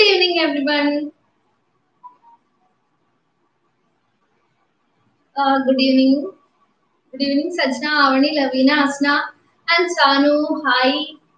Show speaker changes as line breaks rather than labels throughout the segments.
evening, everyone. Uh, good evening. Good evening, Sajna, Avani, Lavina, Asna, and Sanu. Hi.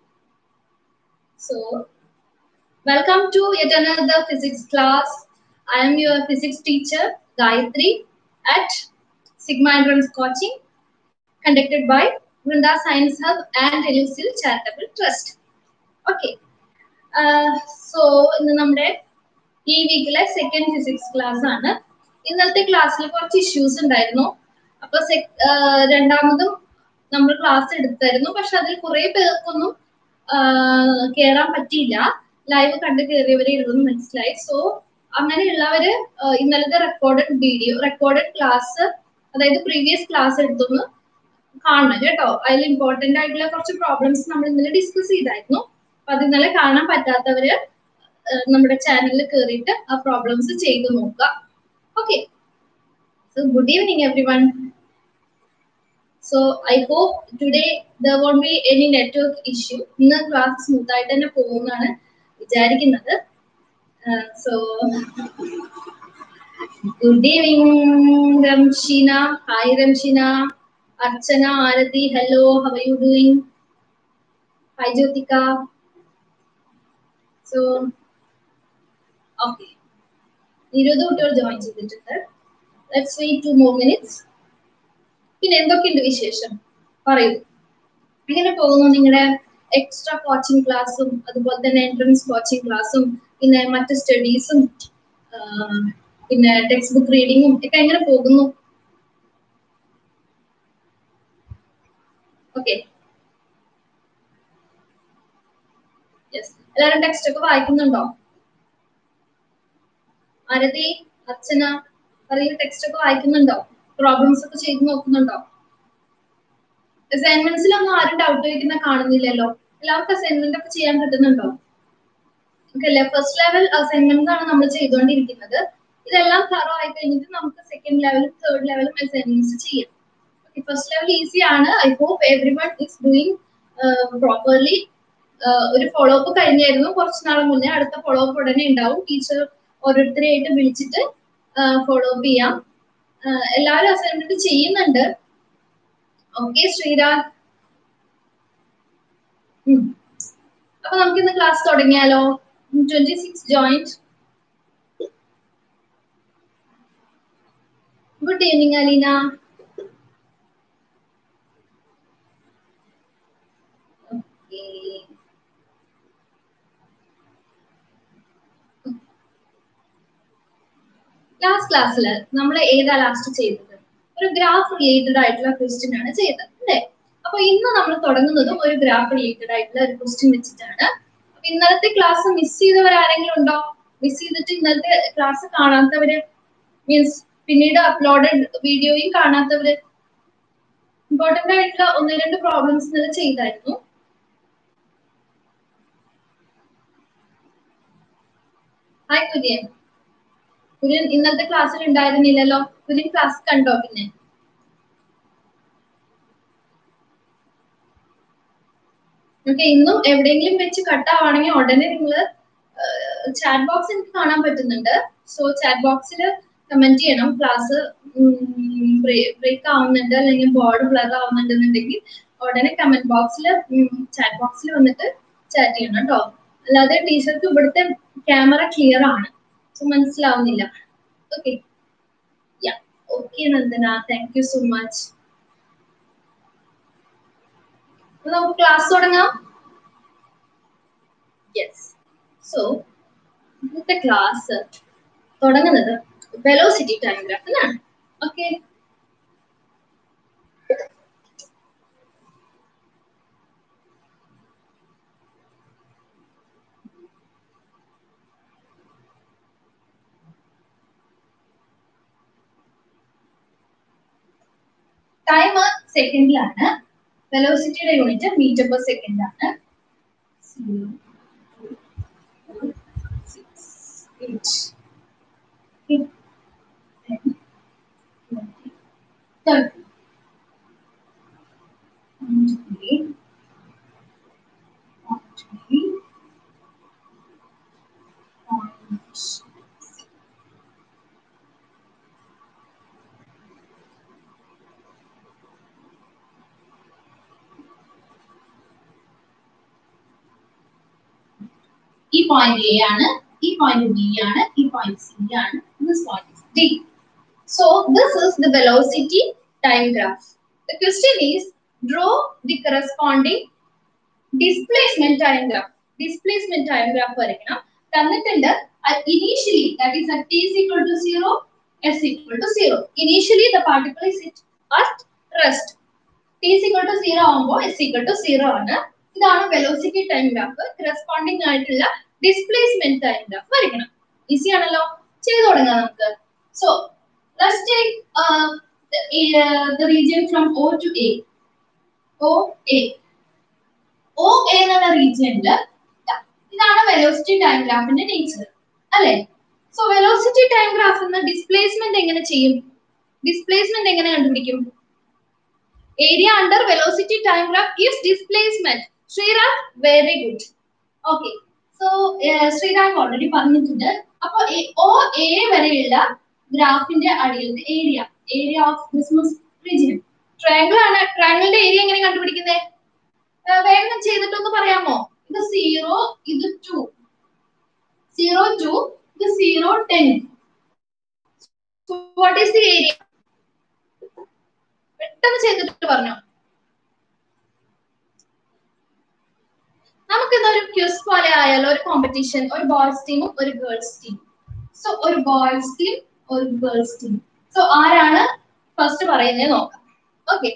So, welcome to yet another physics class. I am your physics teacher, Gayatri, at Sigma Entrance Coaching, conducted by Vrinda Science Hub and Elusil Charitable Trust. Okay so ഇന്ന് നമ്മുടെ ഈ വീക്കിലെ second physics class ആണ് ഇന്നത്തെ ക്ലാസ്സിൽ കുറച്ച് issues ഉണ്ടായിരുന്നു അപ്പൊ രണ്ടാമതും നമ്മൾ ക്ലാസ് എടുത്തായിരുന്നു പക്ഷെ അതിൽ കുറെ പേർക്കൊന്നും കയറാൻ പറ്റിയില്ല ലൈവ് കണ്ട് കയറിയവരെ ഉള്ളൂ മനസ്സിലായി സോ അങ്ങനെയുള്ളവര് ഇന്നലത്തെ റെക്കോർഡഡ് വീഡിയോ റെക്കോർഡഡ് ക്ലാസ് അതായത് പ്രീവിയസ് ക്ലാസ് എടുത്തൊന്ന് കാണണം കേട്ടോ അതിൽ ഇമ്പോർട്ടന്റ് ആയിട്ടുള്ള കുറച്ച് പ്രോബ്ലംസ് നമ്മൾ ഇന്നലെ ഡിസ്കസ് ചെയ്തായിരുന്നു അപ്പൊ അത് ഇന്നലെ കാണാൻ പറ്റാത്തവര് നമ്മുടെ ചാനലിൽ കയറിയിട്ട് ആ പ്രോബ്ലംസ് ചെയ്ത് നോക്കുക okay so good evening everyone so I hope today there won't be any network issue ഇന്ന് ക്ലാസ് സ്മൂത്ത് ആയിട്ട് തന്നെ പോകുമെന്നാണ് വിചാരിക്കുന്നത് so good evening Ramsheena hi Ramsheena Archana Aarathi hello how you doing hi Jyothika so okay ഇരുപത് കുട്ടികൾ ജോയിൻ ചെയ്തിട്ടുണ്ട് let's wait two more minutes പിന്നെ എന്തൊക്കെയുണ്ട് വിശേഷം പറയൂ എങ്ങനെ പോകുന്നു നിങ്ങളുടെ എക്സ്ട്രാ കോച്ചിങ് ക്ലാസ്സും അതുപോലെ തന്നെ എൻട്രൻസ് കോച്ചിങ് ക്ലാസ്സും പിന്നെ മറ്റ് സ്റ്റഡീസും പിന്നെ ടെക്സ്റ്റ് ബുക്ക് റീഡിങ്ങും ഒക്കെ എങ്ങനെ പോകുന്നു ഓക്കെ യെസ് എല്ലാവരും ടെക്സ്റ്റ് ഒക്കെ വായിക്കുന്നുണ്ടോ ആരതി അച്ഛന പറയൂ ടെക്സ്റ്റ് ഒക്കെ വായിക്കുന്നുണ്ടോ പ്രോബ്ലംസ് ഒക്കെ ചെയ്ത് നോക്കുന്നുണ്ടോ അസൈൻമെന്റ്സിലൊന്നും ആരും ഡൗട്ട് ചോദിക്കുന്ന കാണുന്നില്ലല്ലോ എല്ലാവർക്കും അസൈൻമെന്റ് ഒക്കെ ചെയ്യാൻ പറ്റുന്നുണ്ടോ ഓക്കെ അല്ലേ ഫസ്റ്റ് ലെവൽ അസൈൻമെന്റ് ആണ് നമ്മൾ ചെയ്തുകൊണ്ടിരിക്കുന്നത് ഇതെല്ലാം തറോ ആയി കഴിഞ്ഞിട്ട് നമുക്ക് സെക്കൻഡ് ലെവലും തേർഡ് ലെവലും അസൈൻമെന്റ്സ് ചെയ്യാം ഫസ്റ്റ് ലെവൽ ഈസി ആണ് I hope everyone is doing properly ഒരു ഫോളോ അപ്പ് കഴിഞ്ഞായിരുന്നു കുറച്ച് നാൾ മുന്നേ അടുത്ത ഫോളോ അപ്പ് ഉടനെ ഉണ്ടാവും ടീച്ചർ ഓരോരുത്തരെയായിട്ട് വിളിച്ചിട്ട് ഫോളോ അപ്പ് ചെയ്യാം എല്ലാവരും അസൈൻമെന്റ് ചെയ്യുന്നുണ്ട് ഓക്കെ ശ്രീരാഗ് അപ്പൊ നമുക്ക് ഇന്ന് ക്ലാസ് തുടങ്ങിയാലോ twenty six joined good evening Aleena last ക്ലാസ്സിൽ നമ്മൾ ഏതാ ലാസ്റ്റ് ചെയ്തത് ഒരു ഗ്രാഫ് റിലേറ്റഡ് ആയിട്ടുള്ള ക്വസ്റ്റ്യൻ ആണ് ചെയ്തത് അല്ലേ അപ്പൊ ഇന്ന് നമ്മൾ തുടങ്ങുന്നതും ഒരു ഗ്രാഫ് റിലേറ്റഡ് ആയിട്ടുള്ള ഒരു ക്വസ്റ്റ്യൻ വെച്ചിട്ടാണ് അപ്പൊ ഇന്നലത്തെ ക്ലാസ് മിസ് ചെയ്തവർ ആരെങ്കിലും ഉണ്ടോ മിസ് ചെയ്തിട്ട് ഇന്നലത്തെ ക്ലാസ് കാണാത്തവര് മീൻസ് പിന്നീട് അപ്ലോഡഡ് വീഡിയോയും കാണാത്തവര് ഇമ്പോർട്ടന്റ് ആയിട്ടുള്ള ഒന്ന് രണ്ട് പ്രോബ്ലംസ് ഇന്നലെ ചെയ്തായിരുന്നു ഹായ് കുര്യൻ കുര്യൻ ഇന്നത്തെ ക്ലാസ്സിൽ ഉണ്ടായിരുന്നില്ലല്ലോ കുര്യൻ ക്ലാസ് കണ്ടോ പിന്നെ ഓക്കെ ഇന്നും എവിടെയെങ്കിലും വെച്ച് കട്ടാവാണെങ്കിൽ ഉടനെ നിങ്ങൾ ചാറ്റ് ബോക്സ് എനിക്ക് കാണാൻ പറ്റുന്നുണ്ട് സോ ചാറ്റ് ബോക്സിൽ കമന്റ് ചെയ്യണം ക്ലാസ് ബ്രേക്ക് ആവുന്നുണ്ട് അല്ലെങ്കിൽ ബോർഡ് ബ്ലർ ആവുന്നുണ്ടെന്നുണ്ടെങ്കിൽ ഉടനെ കമന്റ് ബോക്സിൽ ചാറ്റ് ബോക്സിൽ വന്നിട്ട് ചാറ്റ് ചെയ്യണം കേട്ടോ അല്ലാതെ ടീച്ചർക്ക് ഇവിടുത്തെ ക്യാമറ ക്ലിയർ ആണ് സോ മനസ്സിലാവുന്നില്ല okay yeah okay Nandana thank you so much നമുക്ക് ക്ലാസ് തുടങ്ങാം യെസ് സോ ഇന്നത്തെ ക്ലാസ് തുടങ്ങുന്നത് വെലോസിറ്റി ടൈം ഗ്രാഫിലാണ് ഓക്കെ ടൈം സെക്കൻഡിലാണ് വെലോസിറ്റിയുടെ യൂണിറ്റ് മീറ്റർ പെർ സെക്കൻഡ് ആണ് ഈ പോയിന്റ് എ ആണ് ഈ പോയിന്റ് ബി ആണ് ഈ പോയിന്റ് സി ആണ് this point D so this is the velocity time graph the question is draw the corresponding displacement time graph displacement time graph വരയ്ക്കണം തന്നിട്ടുണ്ട് initially that is at is equal to zero S equal to zero initially the particle is it at rest T is equal to zero ആകുമ്പോൾ S equal to zero ആണ് ഇതാണ് velocity time graph corresponding ആയിട്ടുള്ള displacement time graph വരയ്ക്കണം easy ആണല്ലോ ചെയ്തു തുടങ്ങാം നമുക്ക് so let's take the region from O to A O A O A എന്നുള്ള റീജിയനിൽ ഇതാണ് വെലോസിറ്റി ടൈം ഗ്രാഫിന്റെ നേച്ചർ അല്ലെ സോ വെലോസിറ്റി ടൈം ഗ്രാഫ് എന്ന ഡിസ്പ്ലേസ്മെന്റ് എങ്ങനെ ചെയ്യും ഡിസ്പ്ലേസ്മെന്റ് എങ്ങനെ കണ്ടുപിടിക്കും area under velocity time graph is displacement Sreeram very good okay so Sreeram already പറഞ്ഞിട്ടുണ്ട് അപ്പൊ ഒ എ വരെയുള്ള ഗ്രാഫിന്റെ അടിയിലത്തെ area area of business region triangle ആണ് ട്രയാങ്കിളിന്റെ ഏരിയ എങ്ങനെ കണ്ടുപിടിക്കുന്നത് വേഗം ചെയ്തിട്ടൊന്ന് പറയാമോ ഇത് സീറോ ഇത് ടു സീറോ ടു ഇത് zero ten what is the area പെട്ടെന്ന് ചെയ്തിട്ട് പറഞ്ഞോ നമുക്ക് ഇതൊരു ക്യൂസ് പോലെ ആയാലോ ഒരു കോമ്പറ്റീഷൻ ഒരു ബോയ്സ് ടീമും ഒരു ഗേൾസ് ടീം സോ ഒരു ബോയ്സ് ടീം ഒരു ഗേൾസ് ടീം സോ ആരാണ് ഫസ്റ്റ് പറയുന്നത് നോക്കാം ഓക്കെ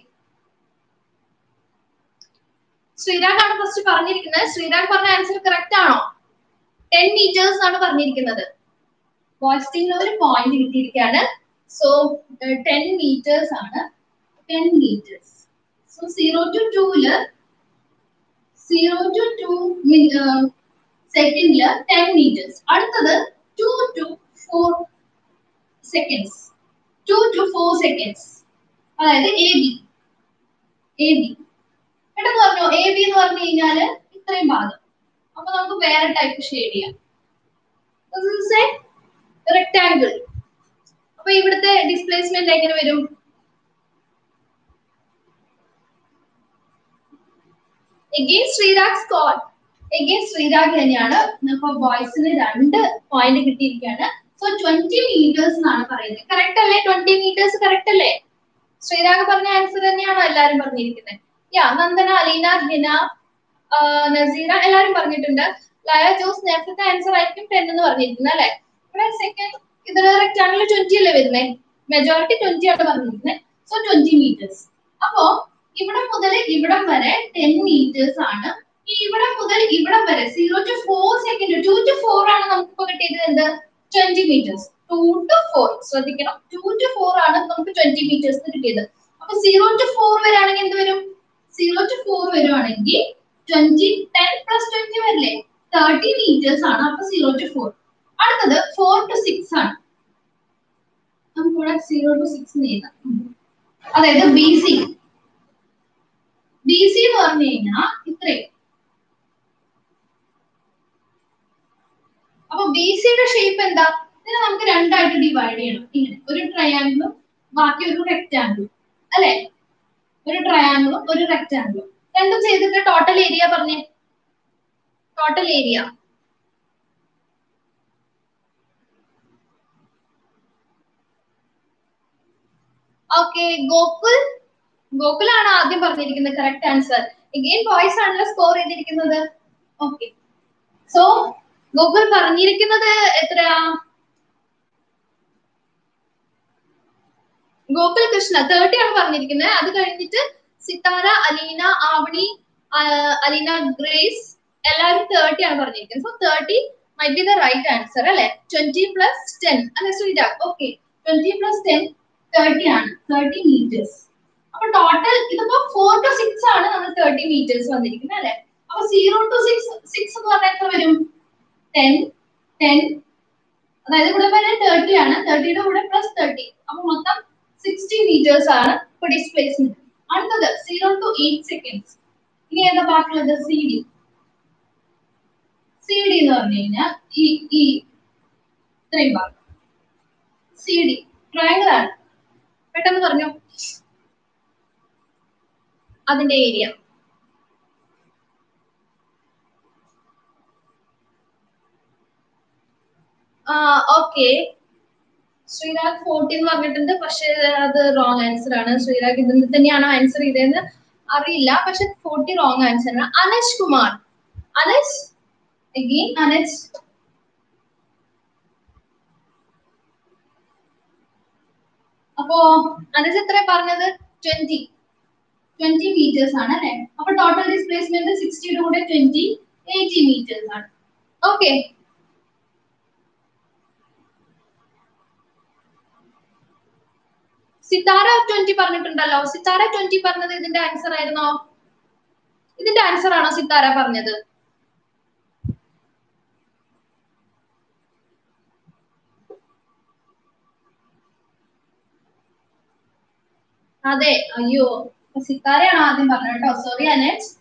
ശ്രീരാഗ് ആണ് ഫസ്റ്റ് പറഞ്ഞിരിക്കുന്നത് ശ്രീരാഗ് പറഞ്ഞ ആൻസർ കറക്റ്റ് ആണോ ടെൻ മീറ്റേഴ്സ് ആണ് പറഞ്ഞിരിക്കുന്നത് ബോയ്സ് ടീമിന് ഒരു പോയിന്റ് കിട്ടിയിരിക്കുകയാണ് സോ ടെൻ മീറ്റേഴ്സ് ആണ് ten metres so zero two ടൂല് സീറോ ടു ടു സെക്കൻഡില് ടെൻ മീറ്റേഴ്സ് അടുത്തത് two to four seconds two to four seconds അതായത് എ ബി എ ബി പെട്ടെന്ന് പറഞ്ഞു എ ബി എന്ന് പറഞ്ഞു കഴിഞ്ഞാല് ഇത്രയും ഭാഗം അപ്പൊ നമുക്ക് വേറെ ടൈപ്പ് ഷെയ്ഡ് ചെയ്യാം റെക്ടാങ്കിൾ അപ്പൊ ഇവിടുത്തെ ഡിസ്പ്ലേസ്മെന്റ് എങ്ങനെ വരും again Sreerag score again Sreerag തന്നെയാണ് ഇപ്പൊ ബോയ്സിന് രണ്ട് പോയിന്റ് കിട്ടിയിരിക്കുകയാണ് സോ ട്വന്റി മീറ്റേഴ്സ് എന്നാണ് പറയുന്നത് കറക്റ്റ് അല്ലേ ട്വന്റി മീറ്റേഴ്സ് കറക്റ്റ് അല്ലേ ശ്രീരാഗ് പറഞ്ഞ ആൻസർ തന്നെയാണോ എല്ലാരും പറഞ്ഞിരിക്കുന്നത് യാ നന്ദന അലീന ഹിന നസീറ എല്ലാരും പറഞ്ഞിട്ടുണ്ട് ലയ ജോസ് നേരത്തെ ആൻസർ ആയിരിക്കും ടെൻ എന്ന് പറഞ്ഞിരിക്കുന്നത് അല്ലെ ഇവിടെ സെക്കൻഡ് ഇതിൽ റെക്ടാങ്കിൾ ട്വന്റി അല്ലേ വരുന്നത് മെജോറിറ്റി ട്വന്റി ആണ് പറഞ്ഞിരിക്കുന്നത് സോ ട്വന്റി മീറ്റേഴ്സ് അപ്പോ ഇവിടെ മുതൽ ഇവിടം വരെ ടെൻ മീറ്റേഴ്സ് ആണ് ഈ ഇവിടെ മുതൽ ഇവിടം വരെ zero to four second two to four ആണ് നമുക്കിപ്പോ കിട്ടിയത് എന്ത് twenty metres two to four ശ്രദ്ധിക്കണം ടു ടു ഫോർ ആണ് നമുക്ക് ട്വന്റി മീറ്റേഴ്സ് കിട്ടിയത് അപ്പൊ സീറോ ടു ഫോർ വരാണെങ്കിൽ എന്ത് വരും സീറോ ടു ഫോർ വരുവാണെങ്കിൽ ട്വന്റി ടെൻ പ്ലസ് ട്വന്റി വരില്ലേ തേർട്ടി മീറ്റേഴ്സ് ആണ് അപ്പൊ സീറോ ടു ഫോർ അടുത്തത് ഫോർ ടു സിക്സ് ആണ് നമുക്കിവിടെ സീറോ ടു സിക്സ് എഴുതാം അതായത് ബി സി ബി സി എന്ന് പറഞ്ഞു കഴിഞ്ഞാൽ ഇത്രയും അപ്പൊ ബി സിയുടെ ഷേപ്പ് എന്താ ഇതിനെ നമുക്ക് രണ്ടായിട്ട് ഡിവൈഡ് ചെയ്യണം ഇങ്ങനെ ഒരു ട്രയാങ്കിളും ബാക്കി ഒരു റെക്റ്റാങ്കിളും അല്ലെ ഒരു ട്രയാങ്കിളും ഒരു റെക്റ്റാങ്കിളും രണ്ടും ചെയ്തിട്ട് ടോട്ടൽ ഏരിയ പറഞ്ഞേ ടോട്ടൽ ഏരിയ ഓക്കെ ഗോകുൽ ഗോകുലാണ് ആദ്യം പറഞ്ഞിരിക്കുന്നത് കറക്റ്റ് ആൻസർ എഗെയിൻ ബോയ്സ് ആണല്ലോ സ്കോർ ചെയ്തിരിക്കുന്നത് ഓക്കെ സോ ഗോകുൽ പറഞ്ഞിരിക്കുന്നത് എത്രയാ ഗോകുൽ കൃഷ്ണ തേർട്ടി ആണ് പറഞ്ഞിരിക്കുന്നത് അത് കഴിഞ്ഞിട്ട് സിത്താര അലീന ആവണി അലീന ഗ്രേസ് എല്ലാവരും തേർട്ടി ആണ് പറഞ്ഞിരിക്കുന്നത് so thirty may be the right answer അല്ലെ ട്വന്റി പ്ലസ് ടെൻ അല്ലെ Suvidha okay twenty plus ten thirty ആണ് തേർട്ടി മീറ്റേഴ്സ് അപ്പൊ ടോട്ടൽ ഇതിപ്പോ ഫോർ ടു സിക്സ് ആണ് നമ്മൾ തേർട്ടി മീറ്റേഴ്സ് വന്നിരിക്കുന്നത് അല്ലെ അപ്പൊ സീറോ ടു സിക്സ് സിക്സ് എന്ന് പറഞ്ഞാൽ എത്ര വരും ടെൻ ടെൻ അതായത് ഇവിടെ വരെ തേർട്ടി ആണ് തേർട്ടിയുടെ കൂടെ പ്ലസ് തേർട്ടി അപ്പൊ മൊത്തം സിക്സ്റ്റി മീറ്റേഴ്സ് ആണ് ഇപ്പൊ ഡിസ്പ്ലേസ്മെന്റ് അടുത്തത് സീറോ ടു എയ്റ്റ് സെക്കൻഡ്സ് ഇനി ഏതാ ബാക്കിയുള്ളത് സി ഡി സി ഡി എന്ന് പറഞ്ഞു കഴിഞ്ഞാൽ ഈ ഈ ഇത്രയും ഭാഗം സി ഡി ട്രയാങ്കിൾ ആണ് പെട്ടെന്ന് പറഞ്ഞു അതിന്റെ ഏരിയ ആ ഓക്കെ ശ്രീരാഗ് ഫോർട്ടി എന്ന് പറഞ്ഞിട്ടുണ്ട് പക്ഷെ അത് റോങ് ആൻസർ ആണ് ശ്രീരാഗ് ഇതിൽ തന്നെയാണോ ആൻസർ ചെയ്തതെന്ന് അറിയില്ല പക്ഷെ ഫോർട്ടി റോങ് ആൻസർ ആണ് അനജ് കുമാർ അനജ് അഗെയിൻ അനജ് അപ്പോ അനജ് എത്ര പറഞ്ഞത് ട്വന്റി ട്വന്റി മീറ്റേഴ്സ് ആണ് അല്ലെ അപ്പൊ ടോട്ടൽ ഡിസ്പ്ലേസ്മെന്റ് സിക്സ്റ്റിയുടെ കൂടെ ട്വന്റി എയ്റ്റി മീറ്റേഴ്സ് ആണ് ഓക്കെ സിത്താര ട്വന്റി പറഞ്ഞിട്ടുണ്ടല്ലോ സിത്താര ട്വന്റി പറഞ്ഞത് ഇതിന്റെ ആൻസർ ആയിരുന്നോ ഇതിന്റെ ആൻസർ ആണോ സിത്താര പറഞ്ഞത് അതെ അയ്യോ സിത്താരയാണ് ആദ്യം പറഞ്ഞത് കേട്ടോ സോറി അനറ്റ്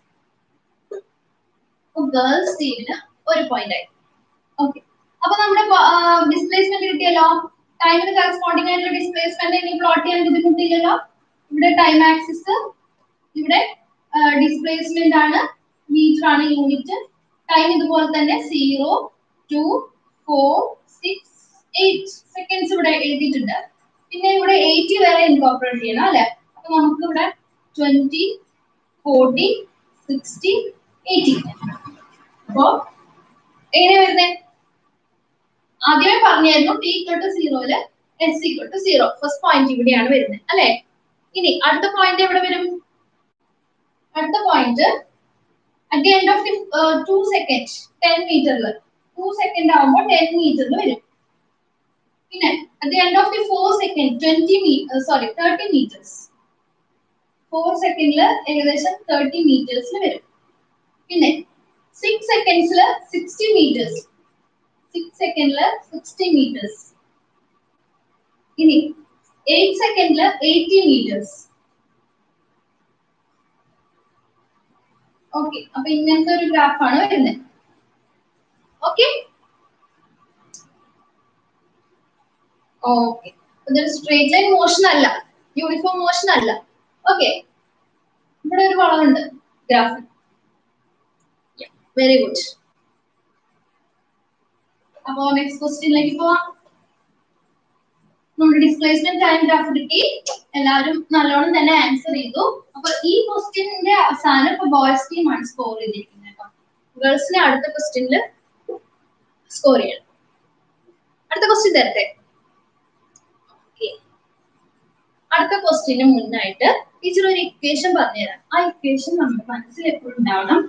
ഗേൾസ് ടീമിന് ഒരു പോയിന്റ് ആയി ഓക്കെ അപ്പൊ നമ്മുടെ ഡിസ്പ്ലേസ്മെന്റ് കിട്ടിയല്ലോ ടൈമിന് കറസ്പോണ്ടിങ് ആയിട്ടുള്ള ഡിസ്പ്ലേസ്മെന്റ് ഇനി പ്ലോട്ട് ചെയ്യാൻ ബുദ്ധിമുട്ടില്ലല്ലോ ഇവിടെ ടൈം ആക്സിസ് ഇവിടെ ഡിസ്പ്ലേസ്മെന്റ് ആണ് മീറ്റർ ആണ് യൂണിറ്റ് ടൈം ഇതുപോലെ തന്നെ zero to four six eight seconds ഇവിടെ എഴുതിയിട്ടുണ്ട് പിന്നെ ഇവിടെ എയ്റ്റി വരെ ഇൻകോപ്പറേറ്റ് ചെയ്യണം അല്ലെ അപ്പൊ നമുക്ക് ഇവിടെ ട്വന്റി ഫോർട്ടി സിക്സ്റ്റി എയ്റ്റി അപ്പോ എങ്ങനെ വരുന്നത് ആദ്യമേ പറഞ്ഞായിരുന്നു ടി ഇക്വൽ ടു സീറോയില് s equal to zero first point ഇവിടെയാണ് വരുന്നത് അല്ലെ ഇനി അടുത്ത പോയിന്റ് എവിടെ വരും അടുത്ത point at the end of the two second ten മീറ്ററിൽ ടു സെക്കൻഡ് ആകുമ്പോൾ ടെൻ മീറ്ററിൽ വരും പിന്നെ at the end of the four second twenty sorry thirty metres four സെക്കൻഡിൽ ഏകദേശം തേർട്ടി മീറ്റേഴ്സിൽ വരും പിന്നെ സിക്സ് സെക്കൻഡ്സിൽ സിക്സ്റ്റി മീറ്റേഴ്സ് സിക്സ് സെക്കൻഡിൽ സിക്സ്റ്റി മീറ്റേഴ്സ് ഇനി എയ്റ്റ് സെക്കൻഡിൽ എയ്റ്റി മീറ്റേഴ്സ് ഓക്കെ അപ്പൊ ഇങ്ങനത്തെ ഒരു ഗ്രാഫാണ് വരുന്നത് ഓക്കെ ഓക്കെ ഇതൊരു സ്ട്രേറ്റ് ലൈൻ മോഷൻ അല്ല യൂണിഫോം മോഷൻ അല്ല ഓക്കെ ഇവിടെ ഒരു വളവുണ്ട് ഗ്രാഫ് വെരി ഗുഡ് അപ്പോ നെക്സ്റ്റ് ക്വസ്റ്റ്യനിലേക്ക് പോവാം നമ്മുടെ ഡിസ്പ്ലേസ്മെന്റ് ടൈം ഗ്രാഫ് കിട്ടി എല്ലാവരും നല്ലോണം തന്നെ ആൻസർ ചെയ്തു അപ്പൊ ഈ ക്വസ്റ്റ്യന്റെ അവസാനം ഇപ്പൊ ബോയ്സ് ടീമാണ് സ്കോർ ചെയ്തിരിക്കുന്നത് കേട്ടോ ഗേൾസിനെ അടുത്ത ക്വസ്റ്റ്യനിൽ സ്കോർ ചെയ്യണം അടുത്ത ക്വസ്റ്റ്യൻ തരട്ടെ Okay. അടുത്ത ക്വസ്റ്റ്യന് മുന്നായിട്ട് ടീച്ചർ ഒരു ഇക്വേഷൻ പറഞ്ഞുതരാം ആ ഇക്വേഷൻ നമ്മുടെ മനസ്സിൽ എപ്പോഴും ഉണ്ടാവണം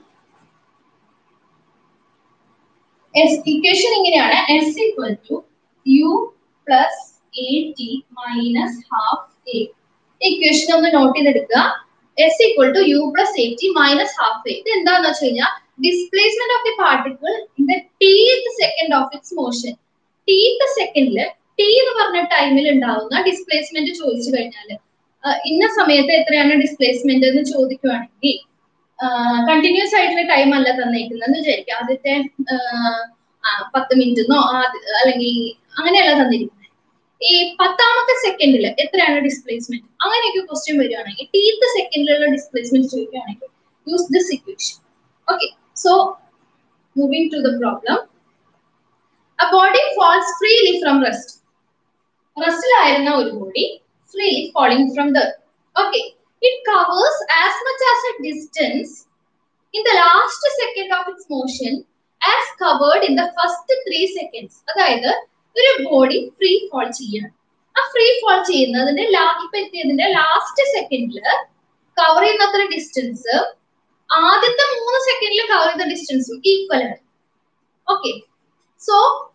ഇക്വേഷൻ ഇങ്ങനെയാണ് s equal to u plus a t minus half a equation ഒന്ന് നോട്ട് ചെയ്തെടുക്കുക s equal to u plus a t minus half a ഇത് എന്താന്ന് വെച്ച് കഴിഞ്ഞാൽ displacement of the particle in the tth second of its motion tth സെക്കൻഡില് t എന്ന് പറഞ്ഞ ടൈമിൽ ഉണ്ടാവുന്ന ഡിസ്പ്ലേസ്മെന്റ് ചോദിച്ചു കഴിഞ്ഞാൽ ഇന്ന സമയത്ത് എത്രയാണ് ഡിസ്പ്ലേസ്മെന്റ് എന്ന് ചോദിക്കുവാണെങ്കിൽ കണ്ടിന്യൂസ് ആയിട്ടുള്ള ടൈം അല്ല തന്നേക്കുന്നത് വിചാരിക്കുക ആദ്യത്തെ പത്ത് മിനിറ്റ് എന്നോ അല്ലെങ്കിൽ അങ്ങനെയല്ല തന്നിരിക്കുന്നത് ഈ പത്താമത്തെ സെക്കൻഡിൽ എത്രയാണ് ഡിസ്പ്ലേസ്മെന്റ് അങ്ങനെയൊക്കെ ക്വസ്റ്റ്യൻ വരികയാണെങ്കിൽ ടീത്ത് സെക്കൻഡിലുള്ള ഡിസ്പ്ലേസ്മെന്റ് ചോദിക്കുകയാണെങ്കിൽ use this equation okay so moving to the problem A body falls freely from rest. റെസ്റ്റിലായിരുന്ന ഒരു body freely falling from the okay it covers as much as a distance in the last second of its motion as covered in the first three seconds അതായത് ഒരു body free fall ചെയ്യണം ആ free fall ചെയ്യുന്നതിന്റെ ഇപ്പൊ എത്തിയതിന്റെ last സെക്കൻഡില് cover ചെയ്യുന്ന അത്ര distance ആദ്യത്തെ മൂന്ന് സെക്കൻഡിൽ കവർ ചെയ്ത ഡിസ്റ്റൻസും ഈക്വൽ ആണ് okay so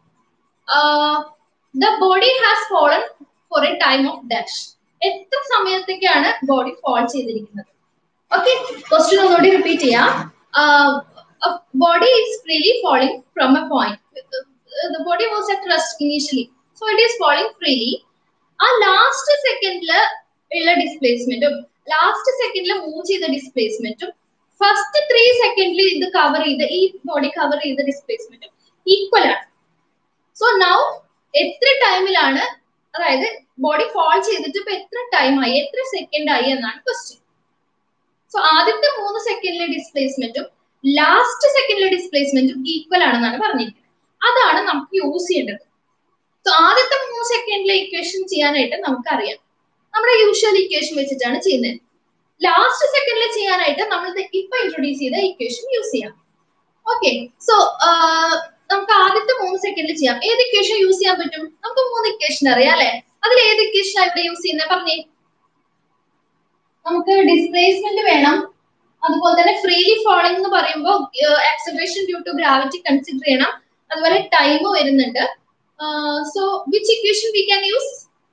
the body has fallen for a time of dash എത്ര സമയത്തേക്കാണ് ബോഡി ഫോൾ ചെയ്തിരിക്കുന്നത് ഓക്കെ ക്വസ്റ്റ്യൻ ഒന്നുകൂടി റിപ്പീറ്റ് ചെയ്യാം body is freely falling from a point the body was at rest initially so it is falling freely ആ last സെക്കൻഡില് ഉള്ള ഡിസ്പ്ലേസ്മെന്റും last സെക്കൻഡിൽ മൂവ് ചെയ്ത ഡിസ്പ്ലേസ്മെന്റും ഫസ്റ്റ് ത്രീ സെക്കൻഡിൽ ഇത് കവർ ചെയ്ത് ഈ ബോഡി കവർ ചെയ്ത ഡിസ്പ്ലേസ്മെന്റും ഈക്വൽ ആണ് സോ നൗ എത്ര ടൈമിലാണ് അതായത് ബോഡി ഫോൾ ചെയ്തിട്ട് ഇപ്പൊ എത്ര ടൈം ആയി എത്ര സെക്കൻഡ് ആയി എന്നാണ് ക്വസ്റ്റ്യൻ സോ ആദ്യത്തെ മൂന്ന് സെക്കൻഡിലെ ഡിസ്പ്ലേസ്മെന്റും ലാസ്റ്റ് സെക്കൻഡിലെ ഡിസ്പ്ലേസ്മെന്റും ഈക്വൽ ആണെന്നാണ് പറഞ്ഞിരിക്കുന്നത് അതാണ് നമുക്ക് യൂസ് ചെയ്യേണ്ടത് സോ ആദ്യത്തെ മൂന്ന് സെക്കൻഡിലെ ഇക്വേഷൻ ചെയ്യാനായിട്ട് നമുക്കറിയാം നമ്മുടെ യൂഷ്വൽ ഇക്വേഷൻ വെച്ചിട്ടാണ് ചെയ്യുന്നത് ലാസ്റ്റ് സെക്കൻഡിൽ ചെയ്യാനായിട്ട് നമ്മൾ ഇപ്പൊ ഇൻട്രൊഡ്യൂസ് ചെയ്ത ഇക്വേഷൻ യൂസ് ചെയ്യാം ഓക്കെ സോ നമുക്ക് ആദ്യത്തെ മൂന്ന് സെക്കൻഡിൽ ചെയ്യാം ഏത് ഇക്വേഷൻ യൂസ് ചെയ്യാൻ പറ്റും നമുക്ക് മൂന്ന് ഇക്വേഷൻ അറിയാം അല്ലെ അതിൽ ഏത് ഇക്വേഷൻ ഇവിടെ യൂസ് ചെയ്യുന്നത് പറഞ്ഞേ നമുക്ക് ഡിസ്പ്ലേസ്മെന്റ് വേണം അതുപോലെ തന്നെ ഫ്രീലി ഫോളിംഗ് എന്ന് പറയുമ്പോൾ acceleration due to gravity consider ചെയ്യണം അതുപോലെ ടൈം വരുന്നുണ്ട് so which equation we can use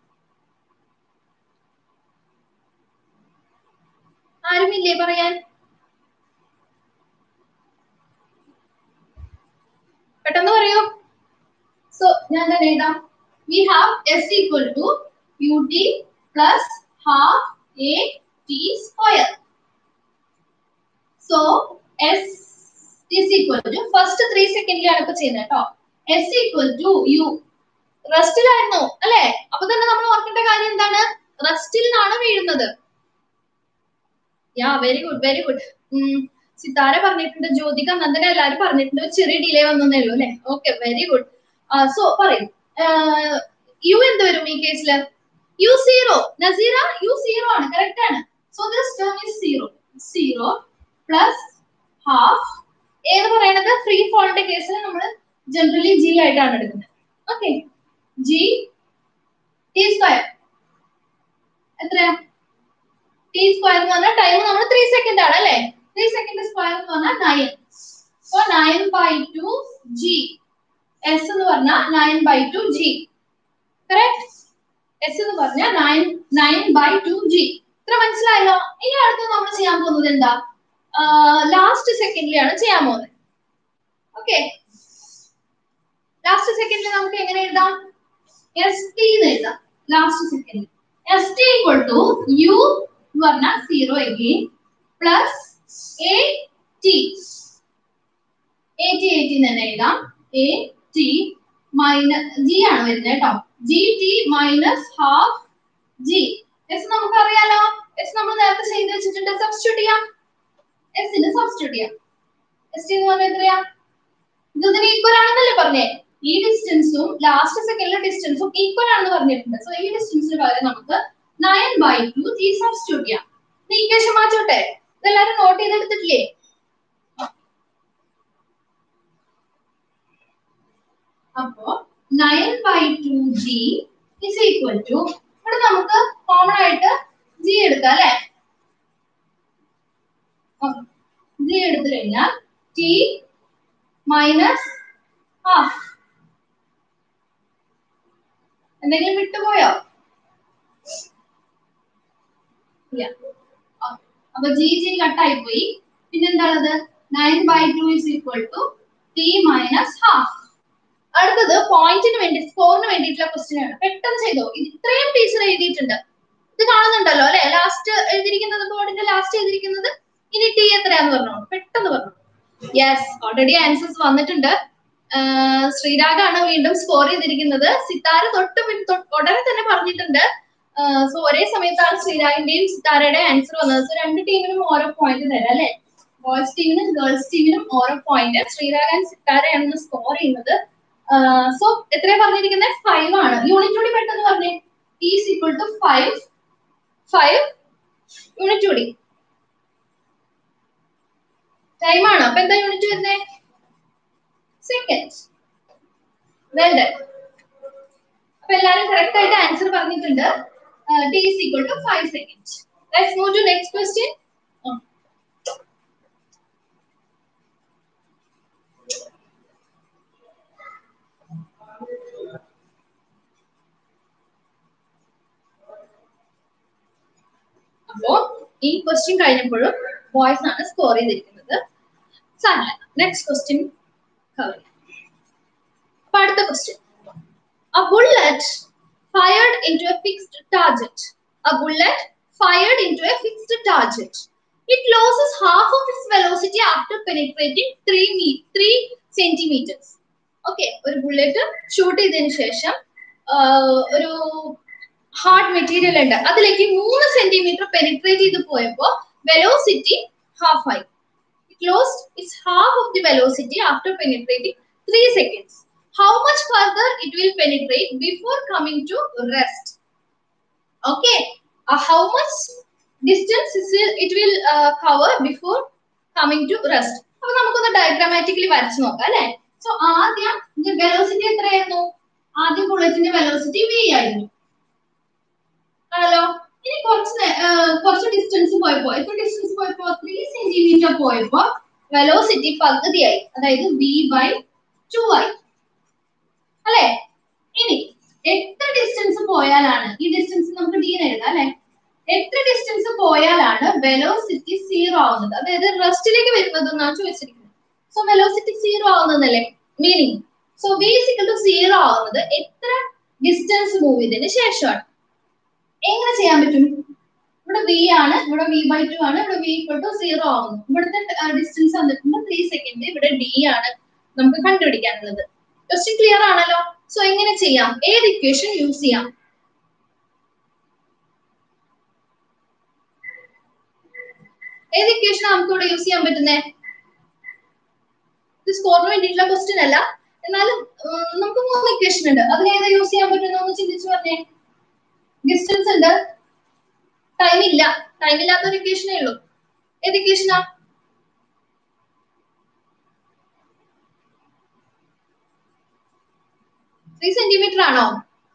ആരുമില്ലേ പറയാൻ പെട്ടെന്ന് പറയൂ സോ ഞാൻ തന്നെ എഴുതാം we have s equal to U T plus half A T square so s is equal to first three സെക്കൻഡിലാണ് ഇപ്പൊ ചെയ്യുന്നത് കേട്ടോ എസ് ഈക്വൽ ടു യു റെസ്റ്റിലായിരുന്നു അല്ലെ അപ്പൊ തന്നെ നമ്മൾ ഓർക്കേണ്ട കാര്യം എന്താണ് റെസ്റ്റിൽ നിന്നാണ് വീഴുന്നത് yeah very good very good Sithara പറഞ്ഞിട്ടുണ്ട് ജ്യോതിക നന്ദന എല്ലാരും പറഞ്ഞിട്ടുണ്ട് ഒരു ചെറിയ ഡിലേ വന്നേ ഉള്ളൂ അല്ലെ ഓക്കെ വെരി ഗുഡ് സോ പറയും യു എന്ത് വരും ഈ കേസിൽ u zero Nazeera u zero ആണ് കറക്റ്റ് ആണ് so this term is zero zero plus half ഏത് പറയണത് ഫ്രീ ഫോളിന്റെ കേസിൽ നമ്മൾ ജനറലി ജി ആയിട്ടാണ് എടുക്കുന്നത് ഓക്കെ ജി ടി സ്ക്വയർ എത്രയാ ടി സ്ക്വയർ എന്ന് പറഞ്ഞാൽ ടൈം നമ്മൾ ത്രീ സെക്കൻഡ് ആണ് അല്ലെ ത്രീ സെക്കൻഡ് സ്ക്വയർ എന്ന് പറഞ്ഞാൽ nine so nine by two g s എന്ന് പറഞ്ഞാൽ nine by two g correct s എന്ന് പറഞ്ഞാൽ nine nine by two g ഇത്ര മനസ്സിലായല്ലോ ഇനി അടുത്ത് നമ്മൾ ചെയ്യാൻ പോകുന്നത് എന്താ ലാസ്റ്റ് സെക്കൻഡിലാണ് ചെയ്യാൻ പോകുന്നത് ഓക്കെ ലാസ്റ്റ് സെക്കൻഡിൽ നമുക്ക് എങ്ങനെ എഴുതാം എസ് ടി എന്ന് എഴുതാം ലാസ്റ്റ് സെക്കൻഡിൽ s t equal to u എന്ന് പറഞ്ഞാൽ zero again plus a t a t a t തന്നെ എഴുതാം എ ടി മൈനസ് ജി ആണ് വരുന്നത് കേട്ടോ g t minus half g s നമുക്ക് അറിയാലോ എസ് നമ്മൾ നേരത്തെ ചെയ്ത് വെച്ചിട്ടുണ്ട് സബ്സ്റ്റിറ്റ്യൂട്ട് ചെയ്യാം എസിന് സബ്സ്റ്റിറ്റ്യൂട്ട് ചെയ്യാം എസ് ടി എന്ന് പറഞ്ഞാൽ എത്രയാ ഇത് ഇതിന് ഈക്വൽ ആണെന്നല്ലേ പറഞ്ഞേ ഈ ഡിസ്റ്റൻസും ലാസ്റ്റ് സെക്കൻഡിലെ ഡിസ്റ്റൻസും ഈക്വൽ ആണെന്ന് പറഞ്ഞിട്ടുണ്ട് സോ ഈ ഡിസ്റ്റൻസിന് പകരം നമുക്ക് nine by two g substitute ചെയ്യാം ഈക്വേഷൻ മാറ്റോട്ടെ ഇതെല്ലാരും നോട്ട് ചെയ്തെടുത്തിട്ടില്ലേ അപ്പോ nine by two g is equal to ഇവിടെ നമുക്ക് കോമൺ ആയിട്ട് ജി എടുക്കാം അല്ലെ ജി എടുത്തു കഴിഞ്ഞാൽ ടി മൈനസ് ഹാഫ് എന്തെങ്കിലും വിട്ടുപോയോ ഇല്ല അപ്പൊ ജി ജി കട്ടായി പോയി പിന്നെന്താണത് nine by two is equal to t minus half അടുത്തത് പോയിന്റിന് വേണ്ടി സ്കോറിന് വേണ്ടിയിട്ടുള്ള ക്വസ്റ്റ്യൻ ആണ് പെട്ടെന്ന് ചെയ്തോ ഇത് ഇത്രയും ടീച്ചർ എഴുതിയിട്ടുണ്ട് ഇത് കാണുന്നുണ്ടല്ലോ അല്ലെ ലാസ്റ്റ് എഴുതിയിരിക്കുന്നത് ബോർഡിന്റെ ലാസ്റ്റ് എഴുതിയിരിക്കുന്നത് ഇനി ടി എത്രയാന്ന് പറഞ്ഞോളൂ പെട്ടെന്ന് പറഞ്ഞു യെസ് ഓൾറെഡി ആൻസേഴ്സ് വന്നിട്ടുണ്ട് ശ്രീരാഗാണ് വീണ്ടും സ്കോർ ചെയ്തിരിക്കുന്നത് സിത്താര തൊട്ട് പിൻ ഉടനെ തന്നെ പറഞ്ഞിട്ടുണ്ട് സോ ഒരേ സമയത്താണ് ശ്രീരാഗിന്റെയും സിത്താരയുടെ ആൻസർ വന്നത് സോ രണ്ട് ടീമിനും ഓരോ പോയിന്റ് തരാം അല്ലെ ബോയ്സ് ടീമിനും ഗേൾസ് ടീമിനും ഓരോ പോയിന്റ് ശ്രീരാഗ് ആൻഡ് സിത്താരയാണ് സ്കോർ ചെയ്യുന്നത് സോ എത്രയാ പറഞ്ഞിരിക്കുന്നത് ഫൈവ് ആണ് യൂണിറ്റ് കൂടി പെട്ടെന്ന് പറഞ്ഞേ is equal to five five unit കൂടി ടൈം ആണോ അപ്പൊ എന്താ യൂണിറ്റ് വരുന്നേ സെക്കൻഡ് വെൽ ഡൺ അപ്പൊ എല്ലാരും കറക്റ്റ് ആയിട്ട് ആൻസർ പറഞ്ഞിട്ടുണ്ട് t is equal to five second let's move to next question അപ്പോ ഈ ക്വസ്റ്റ്യൻ കഴിഞ്ഞപ്പോഴും ബോയ്സ് ആണ് സ്കോർ ചെയ്തിരിക്കുന്നത് സാരമില്ല നെക്സ്റ്റ് ക്വസ്റ്റ്യൻ കവർ ചെയ്യാം അപ്പൊ അടുത്ത question A bullet fired into a fixed target. A bullet fired into a fixed target. It loses half of its velocity after penetrating 3 me 3 centimeters. ഓക്കെ ഒരു bullet shoot ചെയ്തതിനു ശേഷം ഒരു ഹാർഡ് മെറ്റീരിയൽ ഉണ്ട് അതിലേക്ക് മൂന്ന് സെന്റിമീറ്റർ പെനിട്രേറ്റ് ചെയ്ത് പോയപ്പോ വെലോസിറ്റി ഹാഫ് ആയി it lost its half of the velocity after penetrating three seconds how much further it will penetrate before coming to rest okay how much distance it will cover before coming to rest അപ്പൊ നമുക്കൊന്ന് ഡയഗ്രാമാറ്റിക്കലി വരച്ചു നോക്കാം അല്ലെ so ആദ്യം velocity എത്രയായിരുന്നു ആദ്യം ബുള്ളറ്റിന്റെ velocity V ആയിരുന്നു ആണല്ലോ ഇനി കുറച്ച് കുറച്ച് ഡിസ്റ്റൻസ് പോയപ്പോ എത്ര ഡിസ്റ്റൻസ് പോയപ്പോ ത്രീ സെന്റിമീറ്റർ പോയപ്പോ വെലോസിറ്റി പകുതിയായി അതായത് വി ബൈ ടു ആയി അല്ലെ ഇനി എത്ര ഡിസ്റ്റൻസ് പോയാലാണ് ഈ ഡിസ്റ്റൻസ് നമുക്ക് ഡി എഴുതാം അല്ലെ എത്ര ഡിസ്റ്റൻസ് പോയാലാണ് വെലോസിറ്റി സീറോ ആവുന്നത് അതായത് റെസ്റ്റിലേക്ക് വരുന്നത് എന്നാണ് ചോദിച്ചിരിക്കുന്നത് സോ വെലോസിറ്റി സീറോ ആവുന്നതല്ലേ meaning so v is equal to zero ആവുന്നത് എത്ര ഡിസ്റ്റൻസ് മൂവ് ചെയ്തതിന് ശേഷമാണ് എങ്ങനെ ചെയ്യാൻ പറ്റും ഇവിടെ വി ആണ് ഇവിടെ വി ബൈ ടു ആണ് ഇവിടെ വി ഇക്വൽ ടു സീറോ ആവുന്നു ഇവിടുത്തെ ഡിസ്റ്റൻസ് വന്നിട്ടുണ്ട് ത്രീ സെക്കൻഡ് ഇവിടെ ഡി ആണ് നമുക്ക് കണ്ടുപിടിക്കാനുള്ളത് ക്വസ്റ്റ്യൻ ക്ലിയർ ആണല്ലോ സോ എങ്ങനെ ചെയ്യാം ഏത് ഇക്വേഷൻ യൂസ് ചെയ്യാം ഏത് ഇക്വേഷൻ നമുക്ക് ഇവിടെ യൂസ് ചെയ്യാൻ പറ്റുന്നേ ഇത് സ്കോറിന് വേണ്ടിയിട്ടുള്ള ക്വസ്റ്റ്യൻ അല്ല എന്നാലും നമുക്ക് മൂന്ന് ഇക്വേഷൻ ഉണ്ട് അതിന് ഏതാ യൂസ് ചെയ്യാൻ പറ്റുന്ന ചിന്തിച്ചു പറഞ്ഞേ ഡിസ്റ്റൻസ് ഉണ്ട് ടൈം ഇല്ല ടൈം ഇല്ലാത്ത ഒരു ഇക്വേഷനേ ഉള്ളൂ ഏത് ഇക്വേഷനാ ത്രീ സെന്റിമീറ്റർ ആണോ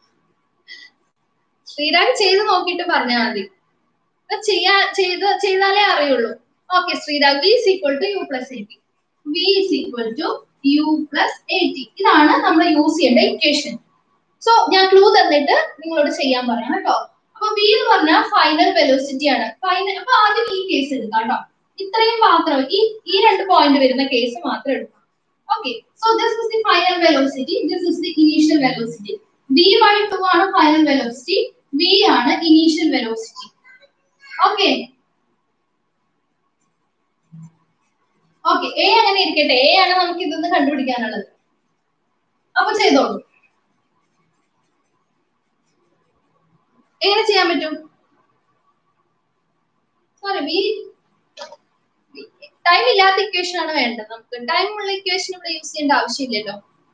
ശ്രീരാഗ് ചെയ്ത് നോക്കിയിട്ട് പറഞ്ഞാൽ മതി ചെയ്യാ ചെയ്ത് ചെയ്താലേ അറിയുള്ളൂ ഓക്കെ Sreerag v is equal to u plus a t v is equal to u plus a t ഇതാണ് നമ്മൾ യൂസ് ചെയ്യേണ്ട ഇക്വേഷൻ സോ ഞാൻ ക്ലൂ തന്നിട്ട് നിങ്ങളോട് ചെയ്യാൻ പറയാം കേട്ടോ അപ്പൊ വി എന്ന് പറഞ്ഞാൽ ഫൈനൽ വെലോസിറ്റി ആണ് ഫൈനൽ അപ്പൊ ആദ്യം ഈ കേസ് എടുക്കാം കേട്ടോ ഇത്രയും മാത്രം ഈ ഈ രണ്ട് പോയിന്റ് വരുന്ന കേസ് മാത്രം എടുക്കാം okay so this is the final velocity this is the initial velocity v by two ആണ് ഫൈനൽ വെലോസിറ്റി വി ആണ് initial velocity okay okay a അങ്ങനെ ഇരിക്കട്ടെ എ ആണ് നമുക്ക് ഇതൊന്ന് കണ്ടുപിടിക്കാനുള്ളത് അപ്പൊ ചെയ്തോളൂ എങ്ങനെ ചെയ്യാൻ പറ്റും സോറി വി ടൈം ഇല്ലാത്ത ഇക്വേഷൻ ആണ് വേണ്ടത് നമുക്ക് ടൈം ഉള്ള ഇക്വേഷൻ ഇവിടെ യൂസ് ചെയ്യേണ്ട ആവശ്യമില്ലല്ലോ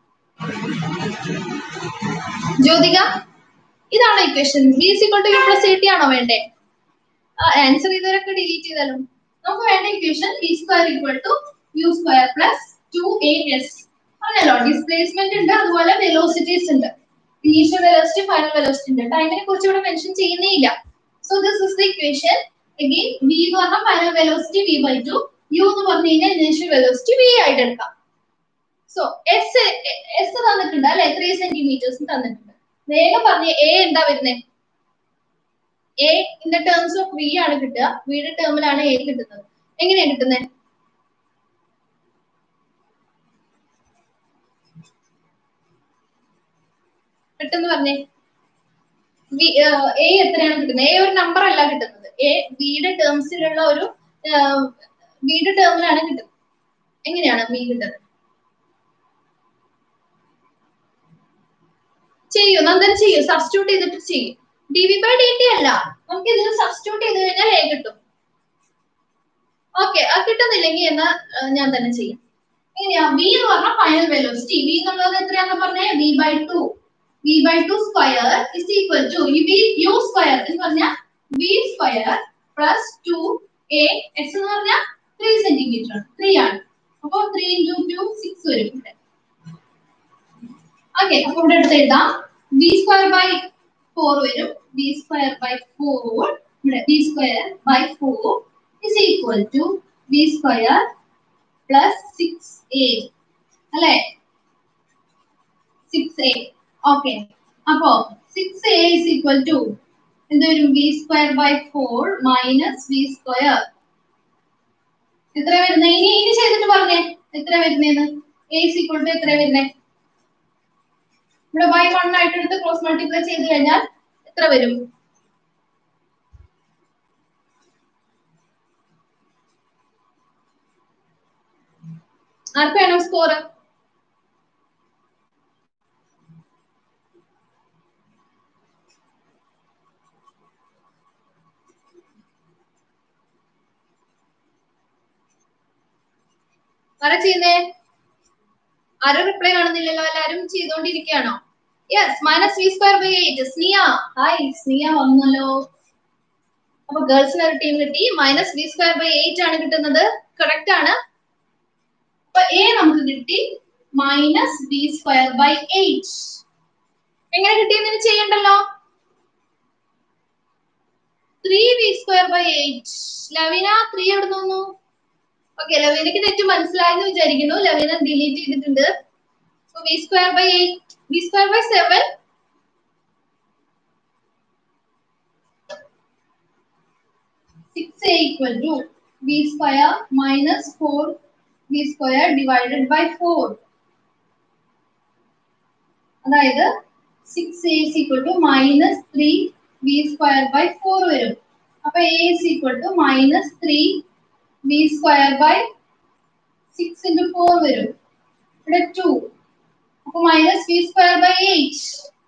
ജ്യോതിക ഇതാണോ equation b is equal to u plus a t ആണോ വേണ്ടേ ആൻസർ ചെയ്തവരൊക്കെ ഡിലീറ്റ് ചെയ്താലും നമുക്ക് വേണ്ട equation b square equal to u square plus two a s പറഞ്ഞല്ലോ ഡിസ്പ്ലേസ്മെന്റ് ഉണ്ട് അതുപോലെ വെലോസിറ്റീസ് ഉണ്ട് ഇനീഷ്യൽ വെലോസിറ്റി ഫൈനൽ വെലോസിറ്റി ഉണ്ട് ടൈമിനെ കുറിച്ച് ഇവിടെ മെൻഷൻ ചെയ്യുന്നേ ഇല്ല so this is the equation again v എന്ന് പറഞ്ഞാൽ final velocity v by two u എന്ന് പറഞ്ഞു കഴിഞ്ഞാൽ ഇനീഷ്യൽ വെലോസിറ്റി വി ആയിട്ട് എടുക്കാം സോ എസ് എസ് തന്നിട്ടുണ്ട് അല്ലെ ത്രീ സെന്റിമീറ്റേഴ്സ് തന്നിട്ടുണ്ട് വേഗം പറഞ്ഞ എ എന്താ വരുന്നത് a in the terms of v ആണ് കിട്ടുക വിയുടെ ടേമിലാണ് എ കിട്ടുന്നത് എങ്ങനെയാ കിട്ടുന്നത് പെട്ടെന്ന് പറഞ്ഞേ എ എത്രയാണ് കിട്ടുന്നത് എ ഒരു നമ്പർ അല്ല കിട്ടുന്നത് എ ബിയുടെ ടേംസിലുള്ള ഒരു ബിയുടെ ടേമിലാണ് കിട്ടുന്നത് എങ്ങനെയാണ് ബി കിട്ടുന്നത് ചെയ്യൂ നന്ദൻ ചെയ്യൂ സബ്സ്റ്റിറ്റ്യൂട്ട് ചെയ്തിട്ട് ചെയ്യും d v by d t അല്ല നമുക്ക് ഇതിൽ സബ്സ്റ്റിറ്റ്യൂട്ട് ചെയ്ത് കഴിഞ്ഞാൽ എ കിട്ടും ഓക്കെ അത് കിട്ടുന്നില്ലെങ്കിൽ എന്നാ ഞാൻ തന്നെ ചെയ്യും എങ്ങനെയാ വി എന്ന് പറഞ്ഞാൽ ഫൈനൽ വെലോസിറ്റി വി എന്നുള്ളത് എത്രയാന്ന് പറഞ്ഞേ v by two V by two square is equal to v u square എന്ന് പറഞ്ഞാൽ v square plus two a x എന്ന് പറഞ്ഞാൽ ത്രീ സെന്റിമീറ്റർ ത്രീ ആണ് അപ്പൊ ത്രീ ഇൻറ്റു ടു സിക്സ് വരും ഇവിടെ ഓക്കെ അപ്പൊ ഇവിടെ എടുത്ത് എഴുതാം ബി സ്ക്വയർ ബൈ ഫോർ വരും ബി സ്ക്വയർ ബൈ ഫോർ ഇവിടെ b square by four is equal to b square plus six a അല്ലെ സിക്സ് എ ഓക്കെ അപ്പോ six a is equal to എന്ത് വരും b square by four minus b square എത്ര വരുന്നത് ഇനി ഇനി ചെയ്തിട്ട് പറഞ്ഞേ എത്ര വരുന്നേന്ന് എ ഇസ് ഈക്വൽ ടു എത്ര വരുന്നേ ഇവിടെ ബൈ വൺ ആയിട്ട് എടുത്ത് ക്രോസ് മൾട്ടിപ്ലൈ ചെയ്ത് കഴിഞ്ഞാൽ എത്ര വരും ആർക്ക് വേണം സ്കോർ ആരാ ചെയ്യുന്നേ ആരും റിപ്ലൈ കാണുന്നില്ലല്ലോ എല്ലാരും ചെയ്തോണ്ടിരിക്കുകയാണോ yes minus v square by eight Sniya hi Sniya വന്നല്ലോ അപ്പൊ ഗേൾസിന് ഒരു ടീം കിട്ടി minus v square by eight ആണ് കിട്ടുന്നത് കറക്റ്റ് ആണ് അപ്പൊ എ നമുക്ക് കിട്ടി minus b square by eight എങ്ങനെ കിട്ടിയെന്ന് ചെയ്യണ്ടല്ലോ three b square by eight Laveena three എവിടെ നിന്നു ഓക്കെ ലവീനക്ക് തെറ്റ് മനസ്സിലായെന്ന് വിചാരിക്കുന്നു ലവീന ഡിലീറ്റ് ചെയ്തിട്ടുണ്ട് so b square by eight b square by seven six a equal to b square minus four b square divided by four അതായത് six a is equal to minus three b square by four വരും അപ്പൊ a is equal to minus three b square by six into four വരും ഇവിടെ two അപ്പൊ minus b square by eight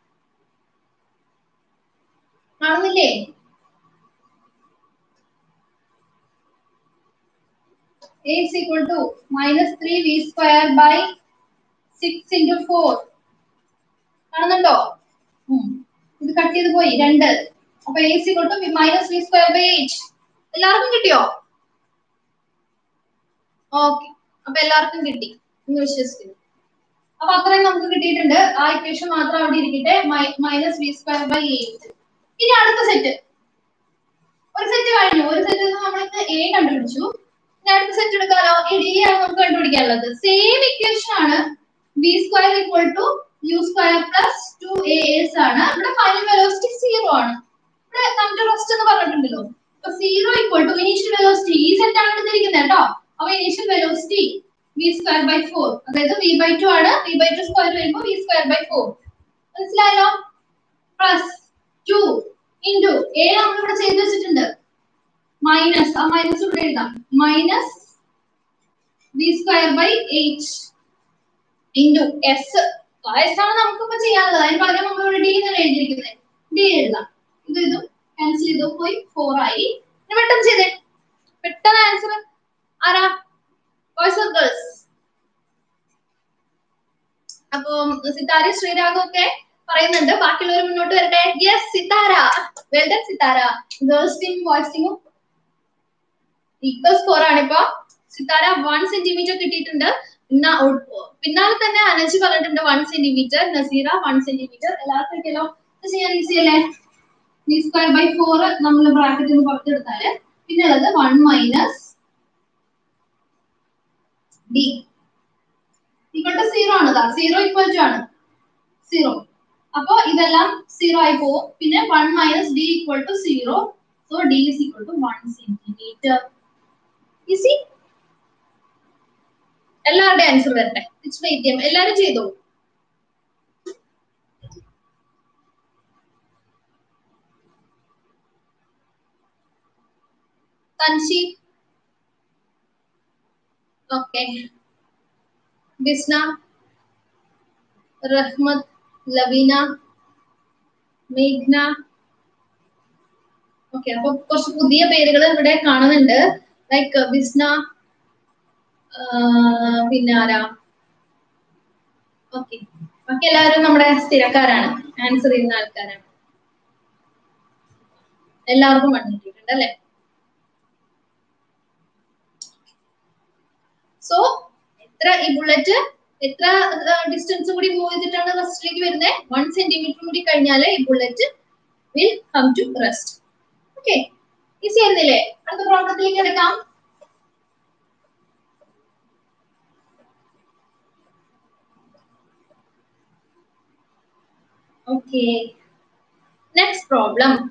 കാണുന്നില്ലേ a is equal to minus 3 v square by 6 into 4 കാണുന്നുണ്ടോ ഉം. ഇത് cut ചെയ്ത് പോയി രണ്ട് അപ്പൊ a is equal to minus v square by 8 എല്ലാവർക്കും കിട്ടിയോ ഓക്കെ അപ്പൊ എല്ലാവർക്കും കിട്ടി എന്ന് വിശ്വസിക്കുന്നു അപ്പൊ അത്രയും നമുക്ക് കിട്ടിയിട്ടുണ്ട് ആ ഇക്വേഷൻ മാത്രം അവിടെ ഇരിക്കട്ടെ minus v square by eight ഇനി അടുത്ത സെറ്റ് ഒരു സെറ്റ് കഴിഞ്ഞു ഒരു സെറ്റ് നമ്മൾക്ക് എ കണ്ടുപിടിച്ചു ഇനി അടുത്ത സെറ്റ് എടുക്കാലോ ഈ ഡി ആണ് നമുക്ക് കണ്ടുപിടിക്കാനുള്ളത് സെയിം ഇക്വേഷൻ ആണ് b square equal to u square plus two a s ആണ് ഇവിടെ ഫൈനൽ വെലോസിറ്റി സീറോ ആണ് ഇവിടെ നമ്മുടെ റെസ്റ്റ് എന്ന് പറഞ്ഞിട്ടുണ്ടല്ലോ അപ്പൊ zero equal to initial velocity ഈ സെറ്റ് ആണ് എടുത്തിരിക്കുന്നത് കേട്ടോ അപ്പൊ initial velocity v square by four അതായത് വി ബൈ ടു ആണ് വി ബൈ ടു സ്ക്വയർ വരുമ്പോൾ വി സ്ക്വയർ ബൈ ഫോർ മനസ്സിലായല്ലോ പ്ലസ് ടു ഇൻറ്റു എ നമ്മളിവിടെ ചെയ്ത് വെച്ചിട്ടുണ്ട് മൈനസ് ആ മൈനസ് ഇവിടെ എഴുതാം minus v square by eight into s s ആണ് നമുക്കിപ്പോ ചെയ്യാനുള്ളത് അതിന് പകരം നമ്മൾ ഇവിടെ ഡി എന്നാണ് എഴുതിയിരിക്കുന്നത് ഡി എഴുതാം ഇത് ഇതും ക്യാൻസൽ ചെയ്തു പോയി ഫോർ ആയി ഇനി പെട്ടെന്ന് ചെയ്തേ പെട്ടെന്ന് ആൻസർ ആരാ ബോയ്സ് ഓർ ഗേൾസ് അപ്പൊ സിതാര ശ്രീരാഗം ഒക്കെ പറയുന്നുണ്ട് ബാക്കിയുള്ളവർ മുന്നോട്ട് വരട്ടെ yes Sithara well done Sithara girls team boys ടീമും ഈക്വൽ സ്കോർ ആണ് ഇപ്പൊ സിതാര വൺ സെന്റിമീറ്റർ കിട്ടിയിട്ടുണ്ട് പിന്നെ ഒ- പിന്നാലെ തന്നെ അനജ് പറഞ്ഞിട്ടുണ്ട് one centimetre Nazeera one centimetre എല്ലാവർക്കും കിട്ടിയല്ലോ ഇത് ചെയ്യാൻ ഈസി അല്ലേ ബി സ്ക്വയർ ബൈ ഫോർ നമ്മൾ ബ്രാക്കറ്റിൽ നിന്ന് പുറത്തെടുത്താല് പിന്നെ ഉള്ളത് one minus d equal to zero ആണ് സീറോ ഈക്വൽ ടു ആണ് സീറോ അപ്പൊ ഇതെല്ലാം സീറോ ആയി പോകും പിന്നെ one minus d equal to zero so d is equal to one centimetre easy എല്ലാവരുടെയും ആൻസർ വരട്ടെ ഇറ്റ്സ് വെയിറ്റ് ചെയ്യാം എല്ലാവരും ചെയ്തോ തൻഷി ഓക്കെ ബിസ്ന റഹ്മത്ത് ലബീന മേഘ്ന ഓക്കെ അപ്പൊ കുറച്ച് പുതിയ പേരുകൾ ഇവിടെ കാണുന്നുണ്ട് ലൈക്ക് ബിസ്ന ആഹ് പിന്നെ ആരാ ഓക്കെ ബാക്കി എല്ലാവരും നമ്മുടെ സ്ഥിരക്കാരാണ് ആൻസർ ചെയ്യുന്ന ആൾക്കാരാണ് എല്ലാവർക്കും വന്നിട്ടുണ്ട് അല്ലെ സോ എത്ര ഈ ബുള്ളറ്റ് എത്ര ഡിസ്റ്റൻസ് കൂടി മൂവ് ചെയ്തിട്ടാണ് റെസ്റ്റിലേക്ക് വരുന്നത് വൺ സെന്റിമീറ്റർ കൂടി കഴിഞ്ഞാല് ഈ bullet will come to rest okay easy ആയിരുന്നില്ലേ അടുത്ത പ്രോബ്ലത്തിലേക്ക് എടുക്കാം Okay. Next problem.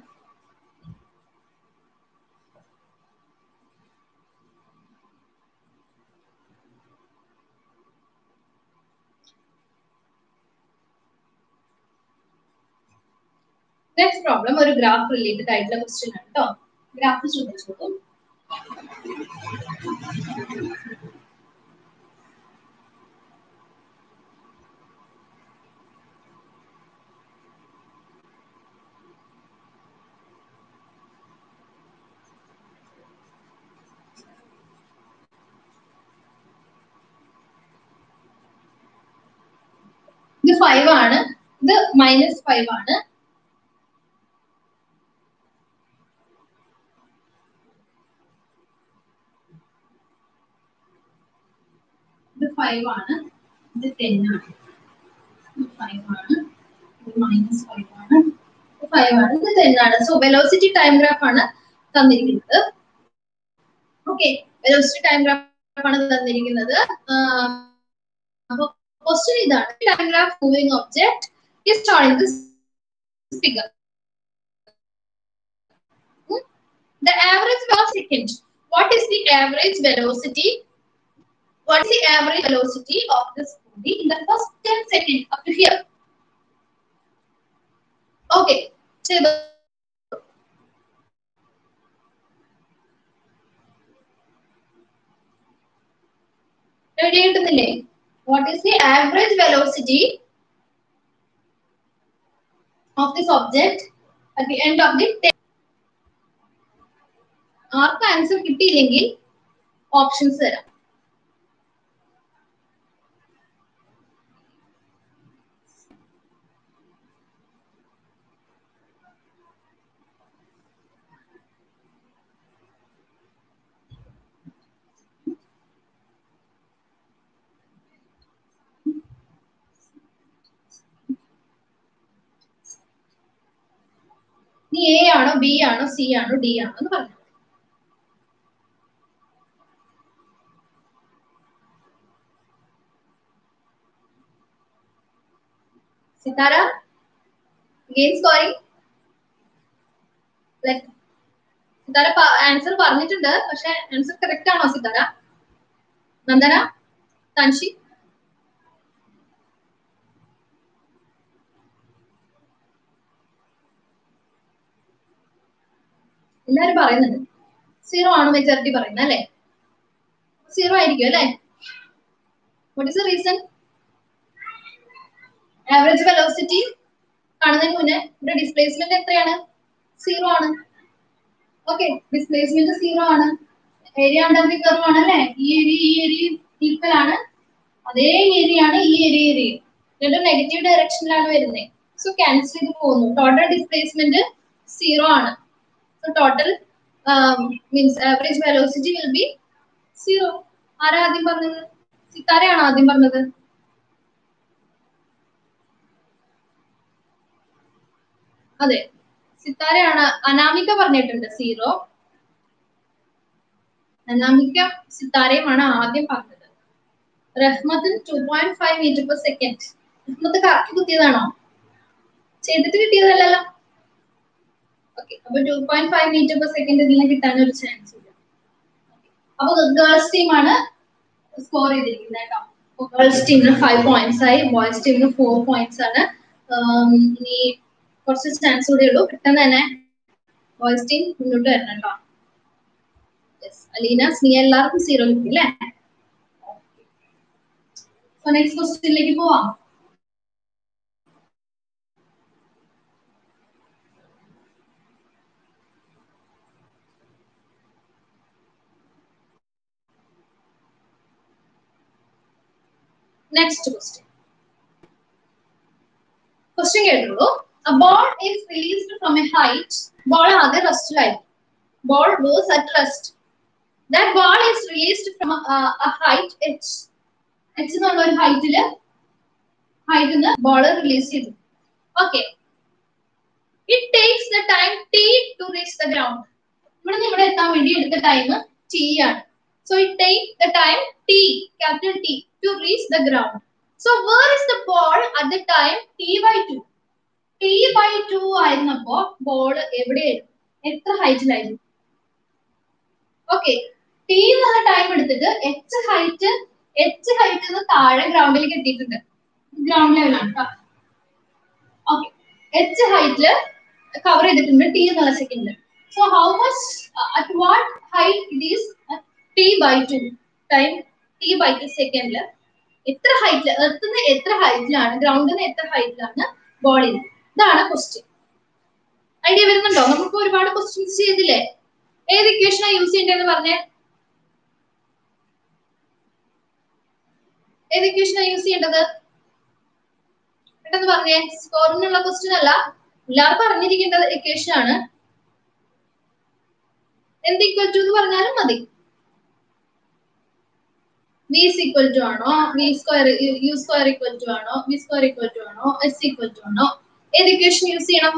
Next problem ഒരു ഗ്രാഫ് റിലേറ്റഡ് ആയിട്ടുള്ള ക്വസ്റ്റ്യൻ ആണ് കേട്ടോ ഗ്രാഫ് ശ്രദ്ധിച്ചോളൂ ഇത് ഫൈവ് ആണ് ഇത് മൈനസ് ഫൈവ് ആണ് ഇത് ഫൈവ് ആണ് ഇത് ടെൻ ആണ് ഇത് ഫൈവ് ആണ് ഇത് മൈനസ് ഫൈവ് ആണ് ഇത് ഫൈവ് ആണ് ഇത് ടെൻ ആണ് സോ വെലോസിറ്റി ടൈം ഗ്രാഫ് ആണ് തന്നിരിക്കുന്നത് ഓക്കെ വെലോസിറ്റി ടൈം ഗ്രാഫ് ആണ് തന്നിരിക്കുന്നത് അപ്പൊ ക്വസ്റ്റ്യൻ ഇതാണ് time graph moving object is shown in this figure. Hmm? The average velocity. What is the average velocity? What is the average velocity of this body in the first 10 seconds up to here? Okay. ചെയ്തോ. Ready കിട്ടുന്നില്ലേ? What is the average velocity of this object at the end of the day? ആർക്ക് answer കിട്ടിയില്ലെങ്കിൽ options തരാം നീ A ആണോ B ആണോ C ആണോ D ആണോ എന്ന് പറഞ്ഞു Sithara game scoring Sithara answer പറഞ്ഞിട്ടുണ്ട് പക്ഷെ ആൻസർ കറക്റ്റ് ആണോ സിതാര നന്ദന തൻഷി എല്ലാരും പറയുന്നുണ്ട് സീറോ ആണ് മെജോറിറ്റി പറയുന്നത് അല്ലെ സീറോ ആയിരിക്കും അല്ലെ what is the reason average velocity കാണുന്നതിന് മുന്നേ ഇവിടെ ഡിസ്പ്ലേസ്മെന്റ് എത്രയാണ് സീറോ ആണ് ഓക്കെ ഡിസ്പ്ലേസ്മെന്റ് സീറോ ആണ് ഏരിയ അണ്ടർ ദി കർവ് ആണ് അല്ലെ ഈ ഏരിയ ഈ ഏരിയ ഈക്വൽ ആണ് അതേ ഏരിയ ആണ് ഈ ഏരിയ ഏരിയ രണ്ടും നെഗറ്റീവ് ഡയറക്ഷനിലാണ് വരുന്നത് സോ ക്യാൻസൽ ചെയ്ത് പോകുന്നു ടോട്ടൽ ഡിസ്പ്ലേസ്മെന്റ് സീറോ ആണ് So total um, means average velocity will be zero. ആരാ ആദ്യം പറഞ്ഞത് സിത്താരയാണോ ആദ്യം പറഞ്ഞത് അതെ സിത്താരയാണ് അനാമിക പറഞ്ഞിട്ടുണ്ട് സീറോ അനാമിക സിത്താരയുമാണ് ആദ്യം പറഞ്ഞത് റഹ്മത്തിന് two point five metre per second Rahmath correct കുത്തിയതാണോ ചെയ്തിട്ട് കിട്ടിയതല്ലല്ലോ ഓക്കെ അപ്പൊ two point five metre per second ഇതിന് കിട്ടാൻ ഒരു ചാൻസ് ഇല്ല അപ്പൊ ഗേൾസ് ടീമാണ് സ്കോർ ചെയ്തിരിക്കുന്നത് കേട്ടോ ഗേൾസ് ടീമിന് ഫൈവ് പോയിന്റ്സ് ആയി ബോയ്സ് ടീമിന് ഫോർ പോയിന്റ്സ് ആണ് ഇനി കുറച്ച് ചാൻസ് കൂടെ ഉള്ളൂ പെട്ടെന്ന് തന്നെ ബോയ്സ് ടീം മുന്നോട്ട് വരണം കേട്ടോ അലീന സ്നീ എല്ലാവർക്കും സീറോ കിട്ടി അല്ലേ നെക്സ്റ്റ് ക്വസ്റ്റ്യനിലേക്ക് പോവാം Next question. Question കേട്ടുള്ളൂ A ball is released from a height. Ball ആദ്യം റെസ്റ്റിലായി Ball was at rest. That ball is released from a, uh, a height h. h എന്നുള്ള ഒരു ഹൈറ്റില് ഹൈറ്റിൽ ബോൾ റിലീസ് ചെയ്തു okay it takes the time T to reach the ground ഇവിടെ നിന്ന് ഇവിടെ എത്താൻ വേണ്ടി എടുത്ത ടൈം ടി ആണ് so it take the time T capital T to reach the ground. So where is the ball at the time t by 2? t by 2 ആയിരുന്നപ്പോ ball എവിടെയായിരുന്നു എത്ര ഹൈറ്റിലായിരുന്നു ഓക്കെ ടി എന്നുള്ള ടൈം എടുത്തിട്ട് എച്ച് ഹൈറ്റ് എച്ച് ഹൈറ്റ് നിന്ന് താഴെ ഗ്രൗണ്ടിലേക്ക് എത്തിയിട്ടുണ്ട് ഗ്രൗണ്ട് ലെവലാണ് കേട്ടോ ഓക്കെ എച്ച് ഹൈറ്റില് കവർ ചെയ്തിട്ടുണ്ട് ടി എന്നുള്ള സെക്കൻഡിൽ so how much at what height it is T by two time T by two സെക്കൻഡിൽ എത്ര ഹൈറ്റിൽ എർത്തുനിന്ന് എത്ര ഹൈറ്റിലാണ് ഗ്രൗണ്ടിൽ നിന്ന് എത്ര ഹൈറ്റിലാണ് ബോളിൽ ഇതാണ് ക്വസ്റ്റ്യൻ ഐഡിയ വരുന്നുണ്ടോ നമുക്ക് ഒരുപാട് ക്വസ്റ്റ്യൻസ് ചെയ്തില്ലേ ഏത് ഇക്വേഷനാണ് യൂസ് ചെയ്യേണ്ടതെന്ന് പറഞ്ഞേ ഏത് ഇക്വേഷനാണ് യൂസ് ചെയ്യേണ്ടത് പെട്ടെന്ന് പറഞ്ഞേ സ്കോറിനുള്ള ക്വസ്റ്റ്യൻ അല്ല എല്ലാവർക്കും അറിഞ്ഞിരിക്കേണ്ട ഇക്വേഷൻ ആണ് എന്ത് ഈക്വൽ ടു എന്ന് പറഞ്ഞാലും മതി വി ഇസ് ഈക്വൽ ടു ആണോ V square U square equal to ആണോ വി സ്ക്വയർ ഈക്വൽ ടു ആണോ എസ് ഈക്വൽ ടു ആണോ ഏത് ഇക്വേഷൻ യൂസ് ചെയ്യണം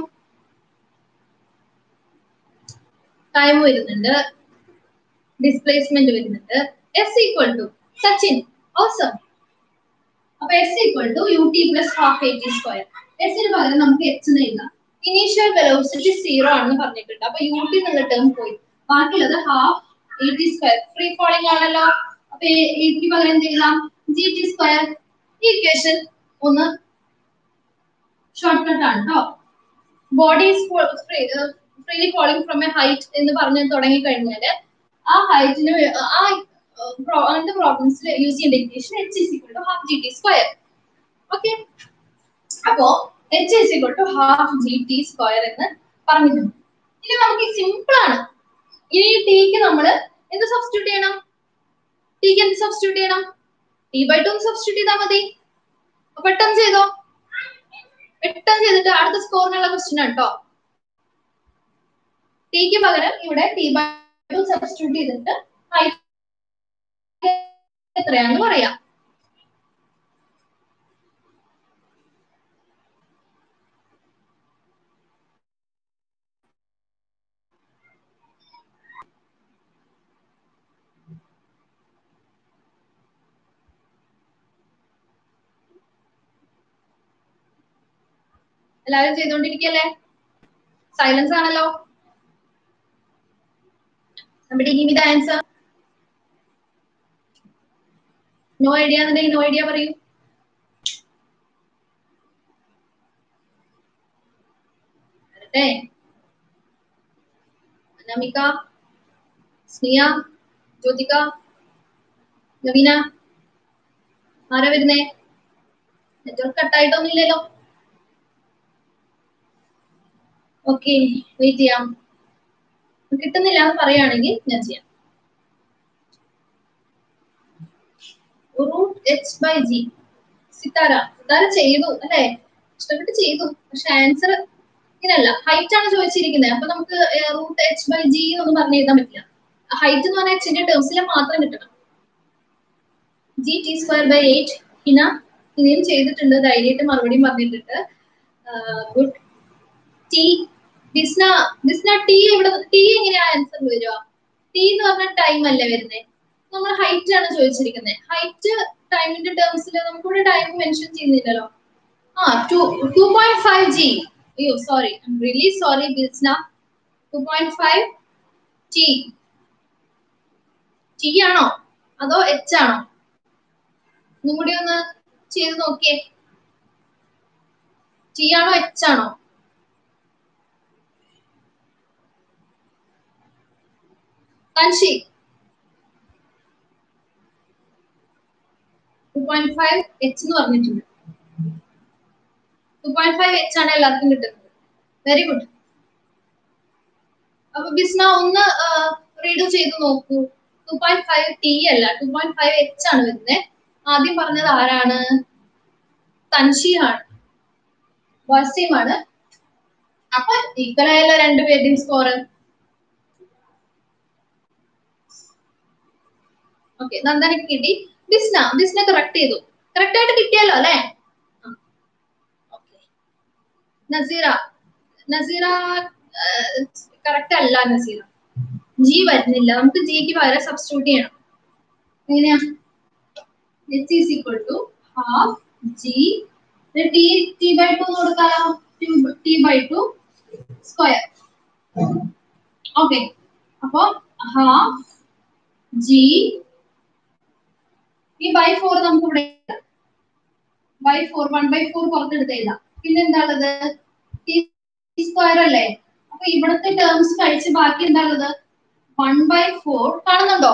ടൈം വരുന്നുണ്ട് ഡിസ്പ്ലേസ്മെന്റ് വരുന്നുണ്ട് S equal to Sachin awesome അപ്പൊ S equal to U T plus half A T square എസിന് പകരം നമുക്ക് എച്ച് എഴുതാം ഇനീഷ്യൽ വെലോസിറ്റി സീറോ ആണെന്ന് പറഞ്ഞിട്ടുണ്ട് അപ്പൊ യു ടി എന്നുള്ള ടേം പോയി ബാക്കിയുള്ളത് half A T square free falling ആണല്ലോ അപ്പൊ എ ടി പകരം എന്ത് ചെയ്യാം ജി ടി സ്ക്വയർ ഈ ഇക്വേഷൻ ഒന്ന് ഷോർട്ട് കട്ട് ആണ് കേട്ടോ body freely falling from a height എന്ന് പറഞ്ഞ് തുടങ്ങി കഴിഞ്ഞാല് ആ ഹൈറ്റിന് ആ അങ്ങനത്തെ പ്രോബ്ലംസിൽ യൂസ് ചെയ്യേണ്ട equation H is equal to half G T square okay അപ്പോ H is equal to half G T square എന്ന് പറഞ്ഞിട്ടുണ്ട് ഇനി നമുക്ക് സിമ്പിൾ ആണ് ഇനി ടിക്ക് നമ്മൾ എന്ത് സബ്സ്റ്റിറ്റ്യൂട്ട് ചെയ്യണം ടിക്ക് എന്ത് സബ്സ്റ്റിറ്റ്യൂട്ട് ചെയ്യണം ടി ബൈ ടു സബ്സ്റ്റിറ്റ്യൂട്ട് ചെയ്താൽ മതി അപ്പൊ പെട്ടെന്ന് ചെയ്തോ പെട്ടെന്ന് ചെയ്തിട്ട് അടുത്ത സ്കോറിനുള്ള ക്വസ്റ്റ്യൻ ആണ് കേട്ടോ ടിക്ക് പകരം ഇവിടെ ടി ബൈ ടു സബ്സ്റ്റിറ്റ്യൂട്ട് ചെയ്തിട്ട് ഹൈറ്റ് എത്രയാണെന്ന് പറയാം എല്ലാവരും ചെയ്തുകൊണ്ടിരിക്കല്ലേ സൈലൻസ് ആണല്ലോ നമ്മുടെ give me the answer no idea എന്നുണ്ടെങ്കിൽ നോ ഐഡിയ പറയൂ വരട്ടെ അനാമിക സ്നിയ ജ്യോതിക നവീന ആരാ വരുന്നേ നെറ്റ്വർക്ക് കട്ടായിട്ടൊന്നും ഇല്ലല്ലോ ഓക്കെ വെയിറ്റ് ചെയ്യാം കിട്ടുന്നില്ല എന്ന് പറയുകയാണെങ്കിൽ ഞാൻ ചെയ്യാം root H by G Sithara Sithara ചെയ്തു അല്ലെ ഇഷ്ടപ്പെട്ട് ചെയ്തു പക്ഷെ ആൻസർ ഇങ്ങനല്ല ഹൈറ്റ് ആണ് ചോദിച്ചിരിക്കുന്നത് അപ്പൊ നമുക്ക് റൂട്ട് എച്ച് ബൈ ജി എന്നൊന്നും പറഞ്ഞു എഴുതാൻ പറ്റില്ല ഹൈറ്റ് എന്ന് പറഞ്ഞാൽ എച്ചിന്റെ ടേംസിൽ മാത്രം കിട്ടണം G T square by eight Hina ഇനിയും ചെയ്തിട്ടുണ്ട് ധൈര്യമായിട്ട് മറുപടിയും പറഞ്ഞിട്ടുണ്ട് good T Disna Disna T ഇവിടെ ടി എങ്ങനെയാ ആൻസർ വരിക ടി എന്ന് പറഞ്ഞ ടൈം അല്ലേ വരുന്നത് നമ്മൾ ഹൈറ്റ് ആണ് ചോദിച്ചിരിക്കുന്നത് ഹൈറ്റ് ടൈമിന്റെ ടേംസിൽ നമുക്കിവിടെ ടൈം മെൻഷൻ ചെയ്യുന്നില്ലല്ലോ ആ two two point five G അയ്യോ sorry really sorry Disna two point five T T ആണോ അതോ എച്ച് ആണോ ഒന്നും കൂടി ഒന്ന് ചെയ്ത് നോക്കിയേ ടി ആണോ എച്ച് ആണോ Kanshi two point five H എന്ന് പറഞ്ഞിട്ടുണ്ട് ടു പോയിന്റ് ഫൈവ് എച്ച് ആണ് എല്ലാവർക്കും കിട്ടുന്നത് വെരി ഗുഡ് അപ്പൊ ബിസ്ന ഒന്ന് റീഡ് ചെയ്ത് നോക്കൂ ടു പോയിന്റ് ഫൈവ് ടി അല്ല ടു പോയിന്റ് ഫൈവ് എച്ച് ആണ് വരുന്നത് ആദ്യം പറഞ്ഞത് ആരാണ് തൻഷിയാണ് ബോയ്സ് ടീമാണ് അപ്പൊ ഈക്വൽ ആയല്ലോ രണ്ടുപേരുടെയും സ്കോർ ഓക്കെ നന്ദനക്ക് കിട്ടി ബിസ്ന ബിസ്ന കറക്റ്റ് ചെയ്തു കറക്റ്റ് ആയിട്ട് കിട്ടിയല്ലോ അല്ലെ നസീറ നസീറ കറക്റ്റ് അല്ല നസീറ ജി വരുന്നില്ല നമുക്ക് ജിക്ക് പകരം സബ്സ്റ്റിറ്റ്യൂട്ട് ചെയ്യണം എങ്ങനെയാ H is equal to half G T T by two കൊടുക്കാലോ T by two square okay അപ്പൊ ഹാഫ് ജി ഈ ബൈ ഫോർ നമുക്ക് ഇവിടെ by four one by four പുറത്തെടുത്ത് എഴുതാം പിന്നെ എന്താണുള്ളത് ടി സ്ക്വയർ അല്ലേ അപ്പൊ ഇവിടുത്തെ ടേംസ് കഴിച്ച് ബാക്കി എന്താണുള്ളത് വൺ ബൈ ഫോർ കാണുന്നുണ്ടോ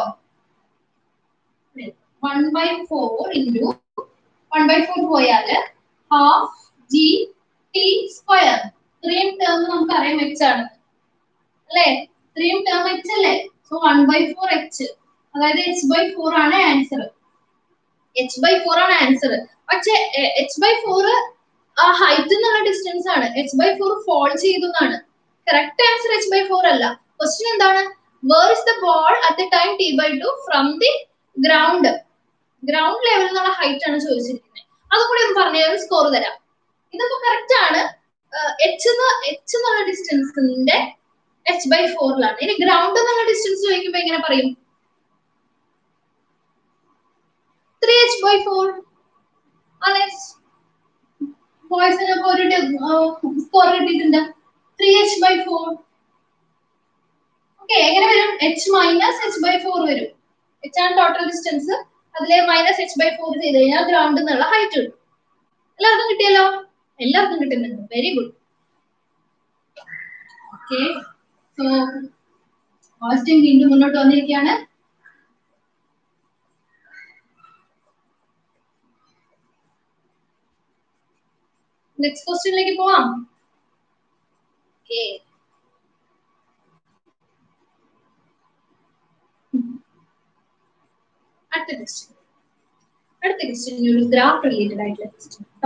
one by four into one by four പോയാല് ഹാഫ് ജി ടി സ്ക്വയർ ഇത്രയും ടേം നമുക്ക് അറിയാം എച്ച് ആണ് അല്ലേ ഇത്രയും ടേം എച്ച് അല്ലേ so one by four H അതായത് എച്ച് ബൈ ഫോർ ആണ് ആൻസർ എച്ച് ബൈ ഫോർ ആണ് ആൻസർ പക്ഷെ എച്ച് ബൈ ഫോർ ആ ഹൈറ്റ് എന്നുള്ള ഡിസ്റ്റൻസ് ആണ് എച്ച് ബൈ ഫോർ ഫോൾ ചെയ്തു എന്നാണ് correct answer H by four അല്ല ക്വസ്റ്റ്യൻ എന്താണ് where is the ball at the time T by two from the ground ground ലെവലിൽ നിന്നുള്ള ഹൈറ്റ് ആണ് ചോദിച്ചിരിക്കുന്നത് അതും കൂടി ഒന്ന് പറഞ്ഞു ഒരു സ്കോർ തരാം ഇതിപ്പോ കറക്റ്റ് ആണ് എച്ച് എച്ച് എന്നുള്ള ഡിസ്റ്റൻസിന്റെ എച്ച് ബൈ ഫോറിലാണ് ഇനി ഗ്രൗണ്ട് എന്നുള്ള ഡിസ്റ്റൻസ് ചോദിക്കുമ്പോ എങ്ങനെ പറയും ത്രീ എച്ച് ബൈ ഫോർ അതെ ബോയ്സിനൊക്കെ ഒരു സ്കോർ കിട്ടിയിട്ടുണ്ട് three H by four okay എങ്ങനെ വരും H minus H by four വരും എച്ച് ആണ് ടോട്ടൽ ഡിസ്റ്റൻസ് അതിലെ മൈനസ് എച്ച് ബൈ ഫോർ ചെയ്ത് കഴിഞ്ഞാൽ ഗ്രൗണ്ട് എന്നുള്ള ഹൈറ്റ് കിട്ടും എല്ലാവർക്കും കിട്ടിയല്ലോ എല്ലാവർക്കും കിട്ടുന്നുണ്ട് very good okay so first വീണ്ടും മുന്നോട്ട് വന്നിരിക്കുകയാണ് നെക്സ്റ്റ് ക്വസ്റ്റ്യനിലേക്ക് പോവാം ഓക്കെ അടുത്ത ക്വസ്റ്റ്യൻ അടുത്ത ക്വസ്റ്റ്യൻ ഒരു ഗ്രാഫ് റിലേറ്റഡ് ആയിട്ടുള്ള ക്വസ്റ്റ്യൻ കേട്ടോ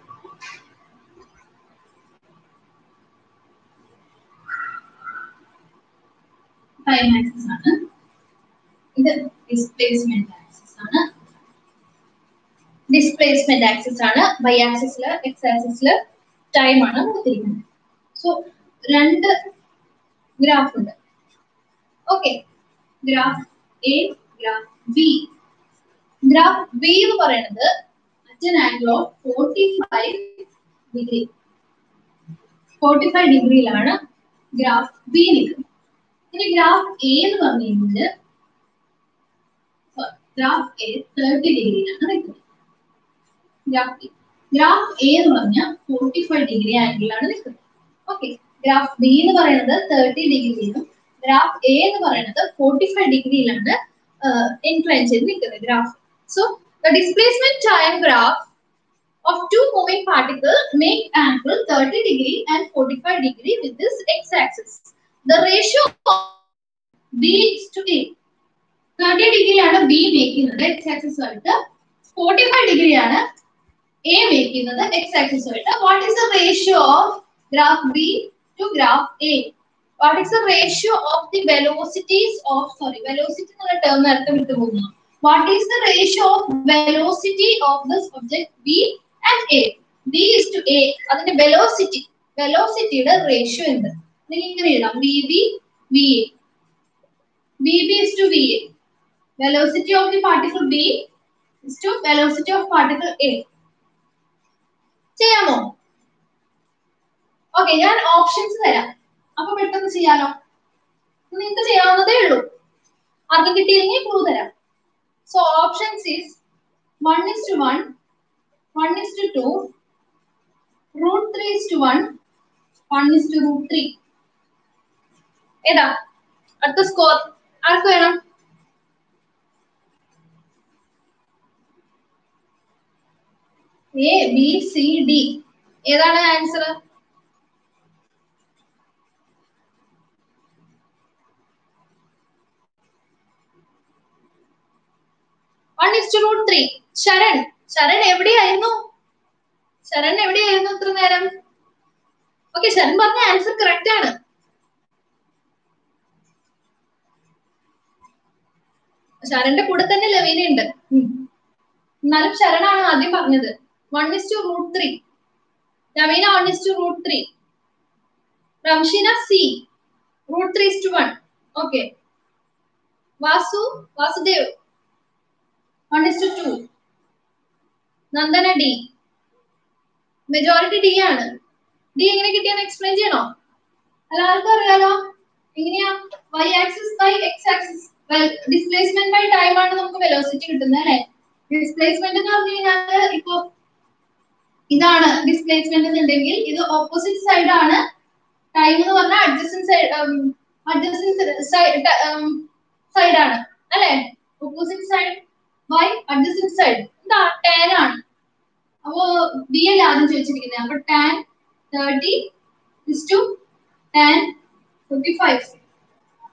ടൈം ആക്സിസ് ആണ് ഇത് ഡിസ്പ്ലേസ്മെന്റ് ആക്സിസ് ആണ് ഡിസ്പ്ലേസ്മെന്റ് ആക്സിസ് ആണ് വൈ ആക്സിസില് എക്സ് ആക്സിസില് ടൈം ആണ് കൊടുത്തിരിക്കുന്നത് സോ രണ്ട് ഗ്രാഫ് ഉണ്ട് okay graph A graph B graph B എന്ന് പറയുന്നത് at an angle of forty five degree forty five ഡിഗ്രിയിലാണ് ഗ്രാഫ് ബി നിൽക്കുന്നത് ഇനി ഗ്രാഫ് എ എന്ന് പറഞ്ഞു കഴിഞ്ഞാൽ ഗ്രാഫ് എ തേർട്ടി ഡിഗ്രിയിലാണ് നിൽക്കുന്നത് ഗ്രാഫ് ഗ്രാഫ് എ എന്ന് പറഞ്ഞാൽ ഫോർട്ടി ഫൈവ് ഡിഗ്രി ആംഗിളിലാണ് നിൽക്കുന്നത് ഓക്കെ ഗ്രാഫ് ബി എന്ന് പറയുന്നത് തേർട്ടി ഡിഗ്രിയിലും ഗ്രാഫ് എ എന്ന് പറയുന്നത് ഫോർട്ടി ഫൈവ് ഡിഗ്രിയിലാണ് ഇൻക്ലൈൻ ചെയ്ത് നിൽക്കുന്നത് graph so the displacement time graph of two moving particles make angle 30 degree and 45 degree with this x-axis. The ratio of B is to A. 30 degree ആണ് B make ചെയ്യുന്നത് x axis ആയിട്ട് 45 degree ആണ് A make ചെയ്യുന്നത് x axis ആയിട്ട് what is the ratio of graph B to graph A what is the ratio of the velocities of sorry velocity എന്നുള്ള term നേരത്തെ വിട്ടു പോകുന്നു what is the ratio of velocity of this object B and A B is to A അതിന്റെ velocity velocityയുടെ ratio എന്ത് നിങ്ങൾ ഇങ്ങനെ എഴുതാം B B V A B B is to V A velocity of the particle B is to velocity of particle A ചെയ്യാമോ okay ഞാൻ options തരാം അപ്പൊ പെട്ടെന്ന് ചെയ്യാലോ നിങ്ങൾക്ക് ചെയ്യാവുന്നതേ ഉള്ളൂ ആർക്കും കിട്ടിയില്ലെങ്കിൽ പ്രൂവ് തരാം so options is one is to one one is to two root three is to one one is to root three ഏതാ അടുത്ത സ്കോർ ആർക്ക് വേണം എ ബി സി ഡി ഏതാണ് answer one is root three Sharan Sharan എവിടെയായിരുന്നു ശരൺ എവിടെയായിരുന്നു ഇത്ര നേരം okay Sharan പറഞ്ഞ ആൻസർ കറക്റ്റ് ആണ് ശരണിന്റെ കൂടെ തന്നെ ലവീന ഉണ്ട് എന്നാലും ശരണാണ് ആദ്യം പറഞ്ഞത് one is to root three Laveena one is to root three Ramsheena C root three is to one okay Vasu Vasudev one is to two Nandana D majority D ആണ് ഡി എങ്ങനെ കിട്ടിയെന്ന് എക്സ്പ്ലെയിൻ ചെയ്യണോ എല്ലാവർക്കും അറിയാലോ എങ്ങനെയാ Y axis by X axis displacement by time ആണ് നമുക്ക് velocity കിട്ടുന്നത് അല്ലെ ഡിസ്പ്ലേസ്മെന്റ് എന്ന് പറഞ്ഞു കഴിഞ്ഞാൽ ഇപ്പോ ഇതാണ് ഡിസ്പ്ലേസ്മെന്റ് എന്നുണ്ടെങ്കിൽ ഇത് ഓപ്പോസിറ്റ് സൈഡ് ആണ് ടൈം എന്ന് പറഞ്ഞാൽ അഡ്ജസ്റ്റന്റ് സൈഡ് അഡ്ജസ്റ്റന്റ് സൈഡ് ആണ് അല്ലെ opposite side by adjacent side എന്താ ടാൻ ആണ് അപ്പോ ബി അല്ല ആദ്യം ചോദിച്ചിരിക്കുന്നത് അപ്പൊ tan thirty is to tan fifty five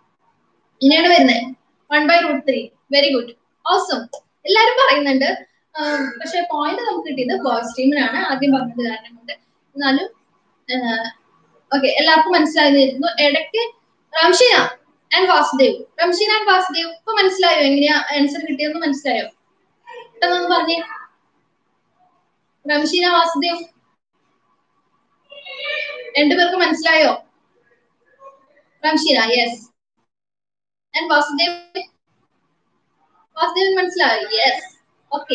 ഇങ്ങനെയാണ് വരുന്നത് one by root three very good awesome എല്ലാരും പറയുന്നുണ്ട് പക്ഷെ പോയിന്റ് നമുക്ക് കിട്ടിയത് ബോയ്സ് ടീമിനാണ് ആദ്യം പറഞ്ഞത് കാരണം കൊണ്ട് എന്നാലും ഓക്കെ എല്ലാവർക്കും മനസ്സിലായിരുന്നു ഇടയ്ക്ക് റംഷീന ആൻഡ് വാസുദേവ് റംഷീന ആൻഡ് വാസുദേവ് ഇപ്പൊ മനസ്സിലായോ എങ്ങനെയാ ആൻസർ കിട്ടിയെന്ന് മനസ്സിലായോ പെട്ടെന്നൊന്ന് പറഞ്ഞേ റംഷീന വാസുദേവ് രണ്ടുപേർക്ക് മനസ്സിലായോ റംഷീന യെസ് ആൻഡ് വാസുദേവ് വാസുദേവ് മനസ്സിലായോ യെസ് ഓക്കെ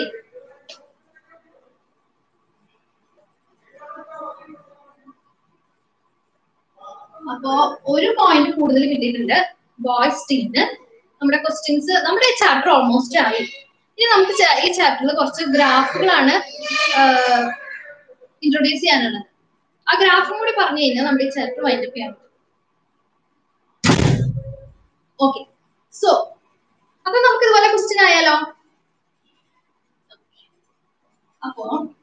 അപ്പോ ഒരു പോയിന്റ് കൂടുതൽ കിട്ടിയിട്ടുണ്ട് ബോയ്സ് ടീമിന് നമ്മുടെ ക്വസ്റ്റ്യൻസ് നമ്മുടെ ചാപ്റ്റർ ഓൾമോസ്റ്റ് ആയി ഇനി നമുക്ക് ച- ഈ ചാപ്റ്ററിൽ കുറച്ച് ഗ്രാഫുകളാണ് ഇൻട്രൊഡ്യൂസ് ചെയ്യാനുള്ളത് ആ ഗ്രാഫും കൂടി പറഞ്ഞു കഴിഞ്ഞാൽ നമ്മുടെ ഈ ചാപ്റ്റർ വൈൻഡപ്പ് ചെയ്യാൻ പറ്റും ഓക്കെ സോ അപ്പൊ നമുക്ക് ഇതുപോലെ ക്വസ്റ്റ്യൻ ആയാലോ അപ്പോ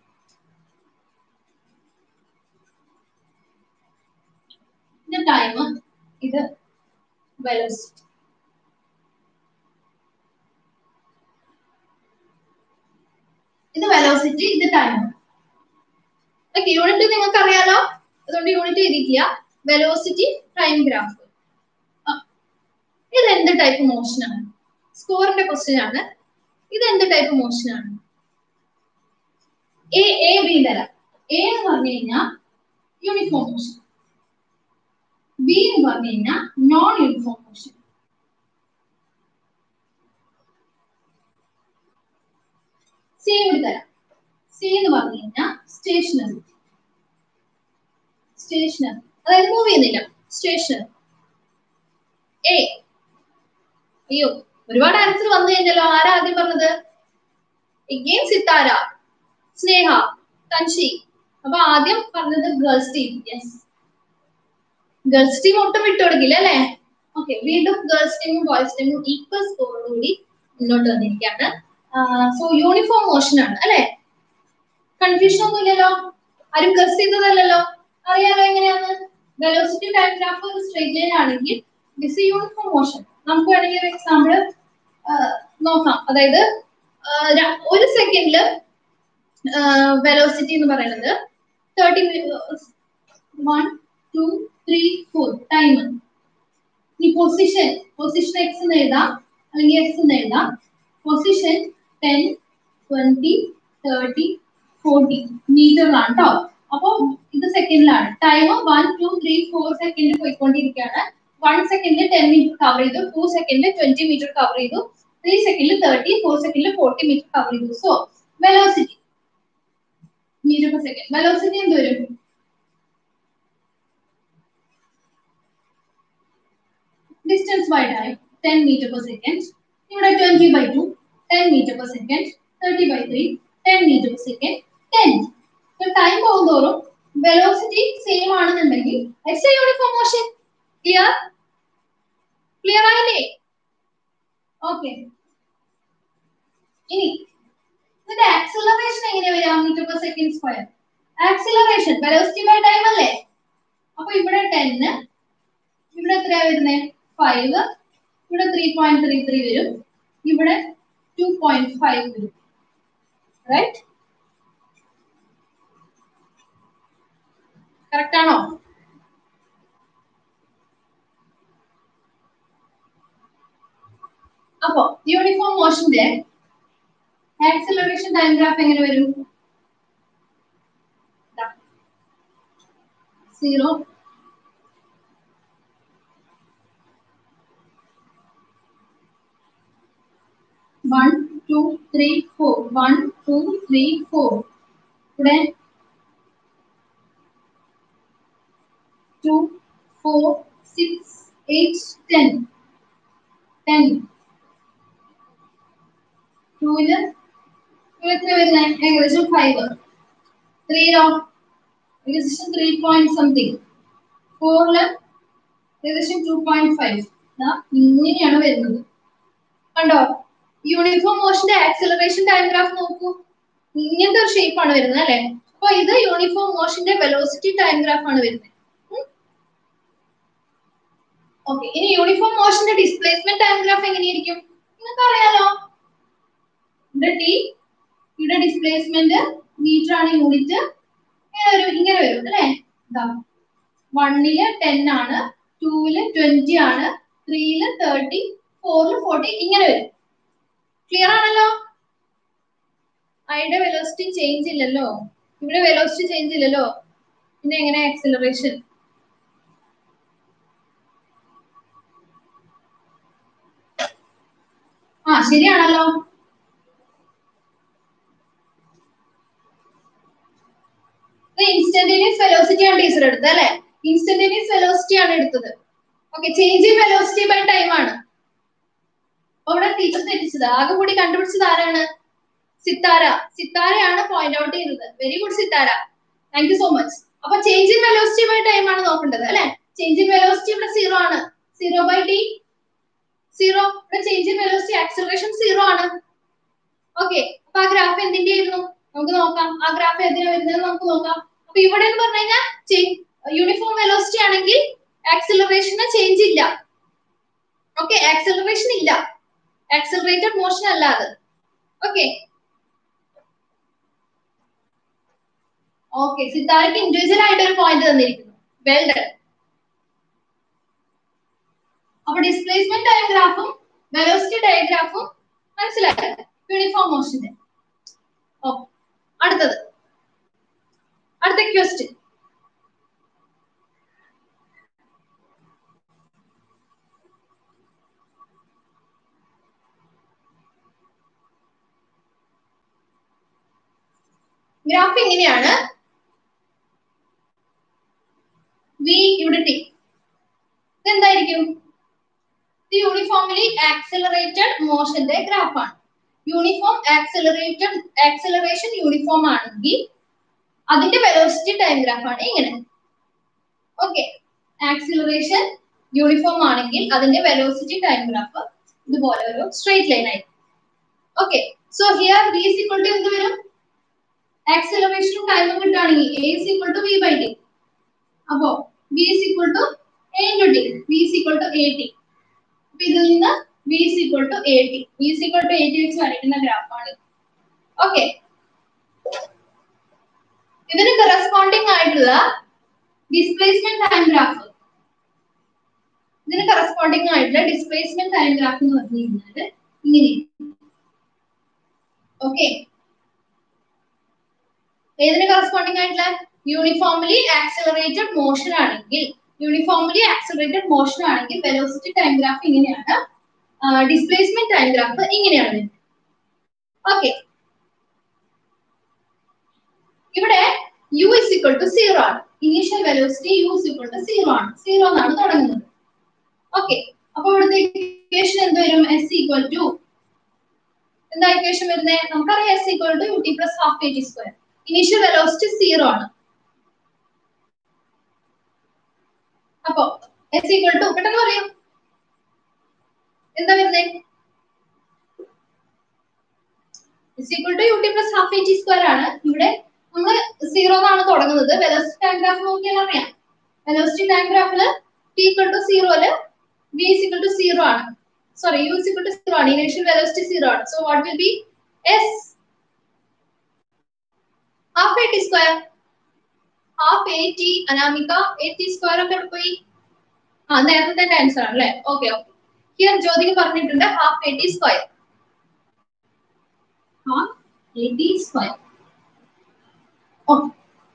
ഇത് ടൈം ഇത് വെലോസിറ്റി ഇത് വെലോസിറ്റി ഇത് ടൈം ഓക്കെ യൂണിറ്റ് നിങ്ങൾക്ക് അറിയാലോ അതുകൊണ്ട് യൂണിറ്റ് എഴുതിയിട്ടില്ല വെലോസിറ്റി ടൈം ഗ്രാഫ് ഇത് എന്ത് ടൈപ്പ് മോഷൻ ആണ് സ്കോറിന്റെ ക്വസ്റ്റ്യൻ ആണ് ഇത് എന്ത് ടൈപ്പ് മോഷൻ ആണ് എ എ ബി തരാം എ എന്ന് പറഞ്ഞു കഴിഞ്ഞാൽ യൂണിഫോം മോഷൻ ബി എന്ന് പറഞ്ഞു കഴിഞ്ഞാൽ നോൺ യൂണിഫോം മോഷൻ സി കൂടി തരാം സി എന്ന് പറഞ്ഞു കഴിഞ്ഞാൽ സ്റ്റേഷനറി സ്റ്റേഷനറി അതായത് മൂവ് ചെയ്യുന്നില്ല സ്റ്റേഷനറി എ അയ്യോ ഒരുപാട് ആൻസർ വന്നു കഴിഞ്ഞല്ലോ ആരാ ആദ്യം പറഞ്ഞത് എഗെയിൻ സിത്താര സ്നേഹ തൻഷി അപ്പൊ ആദ്യം പറഞ്ഞത് girls team yes girls team ഒട്ടും വിട്ടുകൊടുക്കില്ല അല്ലേ ഓക്കെ വീണ്ടും ഗേൾസ് ടീമും ബോയ്സ് ടീമും ഈക്വൽ സ്കോറോടുകൂടി മുന്നോട്ട് വന്നിരിക്കുകയാണ് സോ യൂണിഫോം മോഷൻ ആണ് അല്ലെ കൺഫ്യൂഷൻ ഒന്നും ഇല്ലല്ലോ ആരും ഗസ് ചെയ്തതല്ലല്ലോ അറിയാലോ എങ്ങനെയാണ് വെലോസിറ്റി ടൈം ഗ്രാഫ് ഒരു സ്ട്രേറ്റ് ലൈൻ ആണെങ്കിൽ ദിസ് യൂണിഫോം മോഷൻ നമുക്ക് വേണമെങ്കിൽ ഒരു എക്സാമ്പിൾ നോക്കാം അതായത് ആ, ര- ഒരു സെക്കൻഡില് വെലോസിറ്റി എന്ന് പറയുന്നത് thirty one two three four time ഈ പൊസിഷൻ പൊസിഷൻ എക്സ് എന്ന് എഴുതാം അല്ലെങ്കിൽ എക്സ് എന്ന് എഴുതാം position ten twenty thirty forty മീറ്ററിലാണ് കേട്ടോ അപ്പൊ ഇത് സെക്കൻഡിലാണ് time one two three four second പോയിക്കൊണ്ടിരിക്കുകയാണ് വൺ സെക്കൻഡിൽ ടെൻ മീറ്റർ കവർ ചെയ്തു ടു സെക്കൻഡിൽ ട്വന്റി മീറ്റർ കവർ ചെയ്തു ത്രീ സെക്കൻഡിൽ തേർട്ടി ഫോർ സെക്കൻഡിൽ ഫോർട്ടി മീറ്റർ കവർ ചെയ്തു so velocity metre per second velocity എന്ത് വരും distance by time ten metre per second ഇവിടെ twenty by two ten metre per second thirty by three ten metre per second ten time പോകുന്തോറും velocity same ആണെന്നുണ്ടെങ്കിൽ X uniform motion clear clear ആയില്ലേ okay ഇനി ഇതിന്റെ acceleration എങ്ങനെ വരാം metre per second square acceleration velocity by time അല്ലേ അപ്പൊ ഇവിടെ ടെന്ന് ഇവിടെ എത്രയാ വരുന്നത് ഫൈവ് ഇവിടെ ത്രീ പോയിന്റ് ത്രീ ത്രീ വരും ഇവിടെ ടു പോയിന്റ് ഫൈവ് വരും റൈറ്റ് കറക്റ്റ് ആണോ അപ്പോ യൂണിഫോം മോഷന്റെ ആക്സിലറേഷൻ ടൈം ഗ്രാഫ് എങ്ങനെ വരും zero one two three four one two three four ഇവിടെ two four six eight ten ten ടൂവില് എത്ര വരുന്നത് ഏകദേശം ഫൈവ് ത്രീയോ ഏകദേശം ത്രീ പോയിന്റ് സംതിങ് ഫോറില് ഏകദേശം ടു പോയിന്റ് ഫൈവ് ഇങ്ങനെയാണ് വരുന്നത് കണ്ടോ യൂണിഫോം മോഷന്റെ ആക്സിലറേഷൻ ടൈം ഗ്രാഫ് നോക്കൂ ഇങ്ങനത്തെ ഒരു ഷേപ്പ് ആണ് വരുന്നത് അല്ലെ അപ്പൊ ഇത് യൂണിഫോം മോഷന്റെ വെലോസിറ്റി ടൈം ഗ്രാഫ് ആണ് വരുന്നത് ഓക്കെ ഇനി യൂണിഫോം മോഷന്റെ ഡിസ്പ്ലേസ്മെന്റ് ടൈം ഗ്രാഫ് എങ്ങനെയായിരിക്കും നിങ്ങൾക്ക് അറിയാലോ ഇവിടെ ടി ഇവിടെ ഡിസ്പ്ലേസ്മെന്റ് മീറ്റർ ആണ് യൂണിറ്റ് ഇങ്ങനെ വരും ഇങ്ങനെ വരും അല്ലേ ഇതാ വണ്ണില് ടെൻ ആണ് ടൂവില് ട്വന്റി ആണ് ത്രീയില് തേർട്ടി ഫോറില് ഫോർട്ടി ഇങ്ങനെ വരും ക്ലിയർ ആണല്ലോ ഐയുടെ വെലോസിറ്റി ചേഞ്ച് ഇല്ലല്ലോ ഇവിടെ വെലോസിറ്റി ചേഞ്ച് ഇല്ലല്ലോ പിന്നെ എങ്ങനെ ആക്സിലറേഷൻ ആ ശരിയാണല്ലോ ഇൻസ്റ്റന്റേനിയസ് വെലോസിറ്റി ആണ് ടീച്ചർ എടുത്തത് അല്ലെ ഇൻസ്റ്റന്റേനിയസ് വെലോസിറ്റി ആണ് എടുത്തത് okay change in velocity by time ആണ് അപ്പൊ ഇവിടെ ടീച്ചർ തെറ്റിച്ചത് ആകെ കൂടി കണ്ടുപിടിച്ചത് ആരാണ് സിത്താര സിത്താരയാണ് പോയിന്റ് ഔട്ട് ചെയ്തത് very good Sithara thank you so much അപ്പൊ change in velocity by time ആണ് നോക്കേണ്ടത് അല്ലെ ചേഞ്ച് ഇൻ വെലോസിറ്റി ഇവിടെ സീറോ ആണ് സീറോ ബൈ ടി സീറോ ഇവിടെ change in velocity acceleration zero ആണ് ഓക്കെ അപ്പൊ ആ ഗ്രാഫ് എന്തിന്റെ ആയിരുന്നു നമുക്ക് നോക്കാം ആ ഗ്രാഫ് എന്തിനാ വരുന്നത് നമുക്ക് നോക്കാം അപ്പൊ ഇവിടെ എന്ന് പറഞ്ഞു കഴിഞ്ഞാൽ യൂണിഫോം വെലോസിറ്റി ആണെങ്കിൽ ആക്സിലറേഷന് ചേഞ്ച് ഇല്ല ഓക്കെ ആക്സിലറേഷൻ ഇല്ല ആക്സിലറേറ്റഡ് മോഷൻ അല്ല അത് ഓക്കെ ഓക്കെ സിദ്ധാർത്ഥ് ഇൻഡിവിജ്വൽ ആയിട്ട് ഒരു പോയിന്റ് തന്നിരിക്കുന്നു വെൽ ഡൺ അപ്പൊ ഡിസ്പ്ലേസ്മെന്റ് ഡയഗ്രാഫും വെലോസിറ്റി ഡയഗ്രാഫും മനസ്സിലായി യൂണിഫോം മോഷന്റെ ഓക്കെ അടുത്തത് അടുത്ത ക്വസ്റ്റ്യൻ ഗ്രാഫ് ഇങ്ങനെയാണ് വി ഇവിടെ ടി ഇതെന്തായിരിക്കും ഇത് യൂണിഫോമിലി ആക്സിലറേറ്റഡ് മോഷന്റെ ഗ്രാഫാണ് യൂണിഫോം ആക്സിലറേറ്റഡ് ആക്സിലറേഷൻ യൂണിഫോം ആണെങ്കിൽ അതിന്റെ വെലോസിറ്റി ടൈം ഗ്രാഫാണ് ഇങ്ങനെ ഓക്കെ ആക്സിലറേഷൻ യൂണിഫോം ആണെങ്കിൽ അതിന്റെ വെലോസിറ്റി ടൈം ഗ്രാഫ് ഇതുപോലെ ഒരു സ്ട്രേറ്റ് ലൈൻ ആയിരിക്കും okay so here V is equal to എന്ത് വരും ആക്സിലറേഷനും ടൈമും കിട്ടുകയാണെങ്കിൽ A is equal to V by T അപ്പോ V is equal to A into T V is equal to A T അപ്പൊ ഇതിൽ നിന്ന് V is equal to A T V is equal to A T വെച്ച് വരയ്ക്കുന്ന ഗ്രാഫാണ് okay ഇതിന് corresponding ആയിട്ടുള്ള displacement time graph ഇതിന് കറസ്പോണ്ടിങ് ആയിട്ടുള്ള ഡിസ്പ്ലേസ്മെന്റ് ടൈം ഗ്രാഫ് എന്ന് പറഞ്ഞു കഴിഞ്ഞാൽ ഇങ്ങനെ ഓക്കെ ഏതിന് കറസ്പോണ്ടിങ് ആയിട്ടുള്ള യൂണിഫോംലി ആക്സിലറേറ്റഡ് മോഷൻ ആണെങ്കിൽ യൂണിഫോംലി ആക്സിലറേറ്റഡ് മോഷൻ ആണെങ്കിൽ വെലോസിറ്റി ടൈം ഗ്രാഫ് ഇങ്ങനെയാണ് ഡിസ്പ്ലേസ്മെന്റ് ടൈം ഗ്രാഫ് ഇങ്ങനെയാണ് ഓക്കെ ഇവിടെ U is equal to zero ആണ് initial velocity U is equal to zero ആണ് സീറോ എന്നാണ് തുടങ്ങുന്നത് ഓക്കെ അപ്പൊ ഇവിടുത്തെ ഇക്വേഷൻ എന്ത് വരും എസ് ഈക്വൽ ടു എന്താ ഇക്വേഷൻ വരുന്നത് നമുക്കറിയാം S equal to U T plus half A T square initial velocity zero ആണ് അപ്പൊ എസ് ഈക്വൽ ടു പെട്ടെന്ന് പറയൂ എന്താ വരുന്നത് S equal to U T plus half A T square ആണ് ഇവിടെ നമ്മൾ സീറോ എന്നാണ് തുടങ്ങുന്നത് വെലോസിറ്റി ടൈം ഗ്രാഫ് നോക്കിയാൽ അറിയാം വെലോസിറ്റി ടൈം ഗ്രാഫില് ടി ഈക്വൽ ടു സീറോയില് V is equal to zero ആണ് sorry U is equal to zero ആണ് ഇനീഷ്യൽ വെലോസിറ്റി സീറോ ആണ് so what will be S half A T square half A T Anamika A T square ഒക്കെ എവിടെ പോയി ആ നേരത്തെ answer ആണ് അല്ലേ ഓക്കെ ഓക്കെ ഹിയർ ജ്യോതിക്ക് പറഞ്ഞിട്ടുണ്ട് half A T square half A T square okay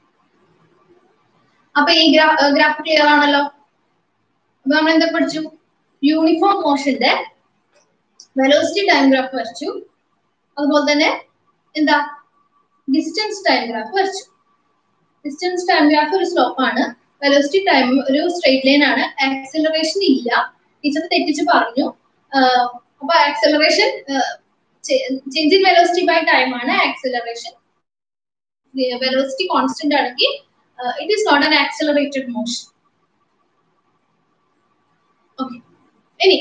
അപ്പൊ ഈ ഗ്രാഫ് ക്ലിയർ ആണല്ലോ അപ്പൊ നമ്മൾ എന്താ പഠിച്ചു യൂണിഫോം മോഷന്റെ വെലോസിറ്റി ടൈം ഗ്രാഫ് വരച്ചു അതുപോലെ തന്നെ എന്താ ഡിസ്റ്റൻസ് ടൈം ഗ്രാഫ് വരച്ചു ഡിസ്റ്റൻസ് ടൈം ഗ്രാഫ് ഒരു സ്ലോപ്പ് ആണ് വെലോസിറ്റി ടൈം ഒരു സ്ട്രെയിറ്റ് ലൈൻ ആണ് ആക്സിലറേഷൻ ഇല്ല ടീച്ചർ തെറ്റിച്ച് പറഞ്ഞു അപ്പൊ acceleration change in velocity by time ആണ് ആക്സിലറേഷൻ വെലോസിറ്റി കോൺസ്റ്റന്റ് ആണെങ്കിൽ it is not an accelerated motion okay ഇനി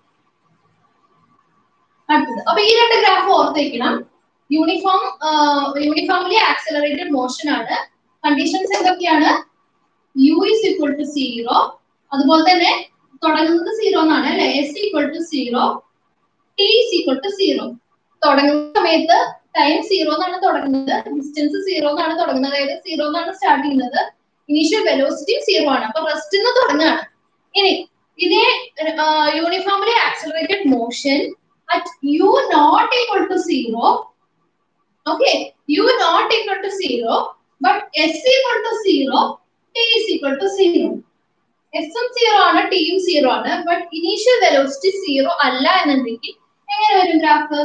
അടുത്തത് അപ്പൊ ഈ രണ്ട് ഗ്രാഫ് ഓർത്ത് വെക്കണം യൂണിഫോം യൂണിഫോംലി ആക്സിലറേറ്റഡ് മോഷൻ ആണ് കണ്ടീഷൻസ് എന്തൊക്കെയാണ് U is equal to zero അതുപോലെ തന്നെ തുടങ്ങുന്നത് സീറോ എന്നാണ് അല്ലെ S equal to zero T is equal to zero തുടങ്ങുന്ന സമയത്ത് ടൈം സീറോ എന്നാണ് തുടങ്ങുന്നത് ഡിസ്റ്റൻസ് സീറോ എന്നാണ് തുടങ്ങുന്നത് അതായത് സീറോ എന്നാണ് സ്റ്റാർട്ട് ചെയ്യുന്നത് ഇനീഷ്യൽ വെലോസിറ്റി സീറോ ആണ് അപ്പൊ റെസ്റ്റ് നിന്ന് തുടങ്ങാണ് ഇനി ഇതേ uniformly accelerated motion at U not equal to zero okay U not equal to zero but S equal to zero T is equal to zero എസും zero ആണ് ടിയും സീറോ ആണ് ബട്ട് ഇനീഷ്യൽ വെലോസിറ്റി സീറോ അല്ല എന്നുണ്ടെങ്കിൽ എങ്ങനെ വരും graph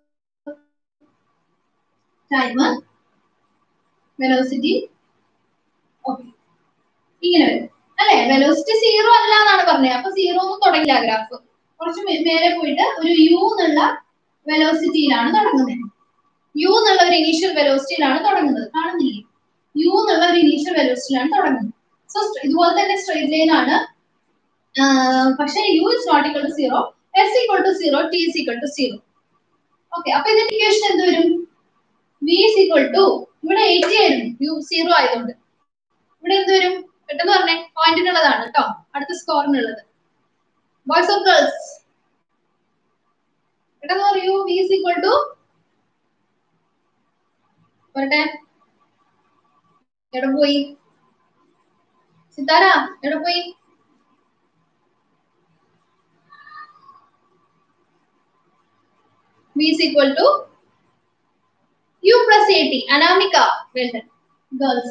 time velocity okay ഇങ്ങനെ വരും അല്ലെ വെലോസിറ്റി സീറോ അല്ല എന്നാണ് പറഞ്ഞത് അപ്പൊ സീറോ ഒന്നും തുടങ്ങില്ല ഗ്രാഫ് കുറച്ച് മേ- മേലെ പോയിട്ട് ഒരു യു എന്നുള്ള വെലോസിറ്റിയിലാണ് തുടങ്ങുന്നത് യു എന്നുള്ള ഒരു ഇനീഷ്യൽ വെലോസിറ്റിയിലാണ് തുടങ്ങുന്നത് കാണുന്നില്ലേ യു എന്നുള്ള ഒരു ഇനീഷ്യൽ വെലോസിറ്റിയിലാണ് തുടങ്ങുന്നത് സോ ഇതുപോലെ തന്നെ സ്ട്രേറ്റ് ലൈൻ ആണ് ആഹ് പക്ഷേ U is not equal to zero S equal to zero T is equal to zero okay അപ്പൊ ഇതിന്റെ ഇക്വേഷൻ എന്ത് വരും വി ഇസ് ഈക്വൽ ടു ഇവിടെ എയ്റ്റി ആയിരുന്നു യു സീറോ ആയതുകൊണ്ട് ഇവിടെ എന്ത് വരും പെട്ടെന്ന് പറഞ്ഞേ പോയിന്റിനുള്ളതാണ് കേട്ടോ അടുത്ത സ്കോറിനുള്ളത് ബോയ്സ് ഓഫ് ഗേൾസ് പെട്ടെന്ന് പറയൂ വി ഇസ് ഈക്വൽ ടു പറട്ടെ എവിടെ പോയി സിത്താര എവിടെ പോയി v is equal to u plus 80 anamika well done girls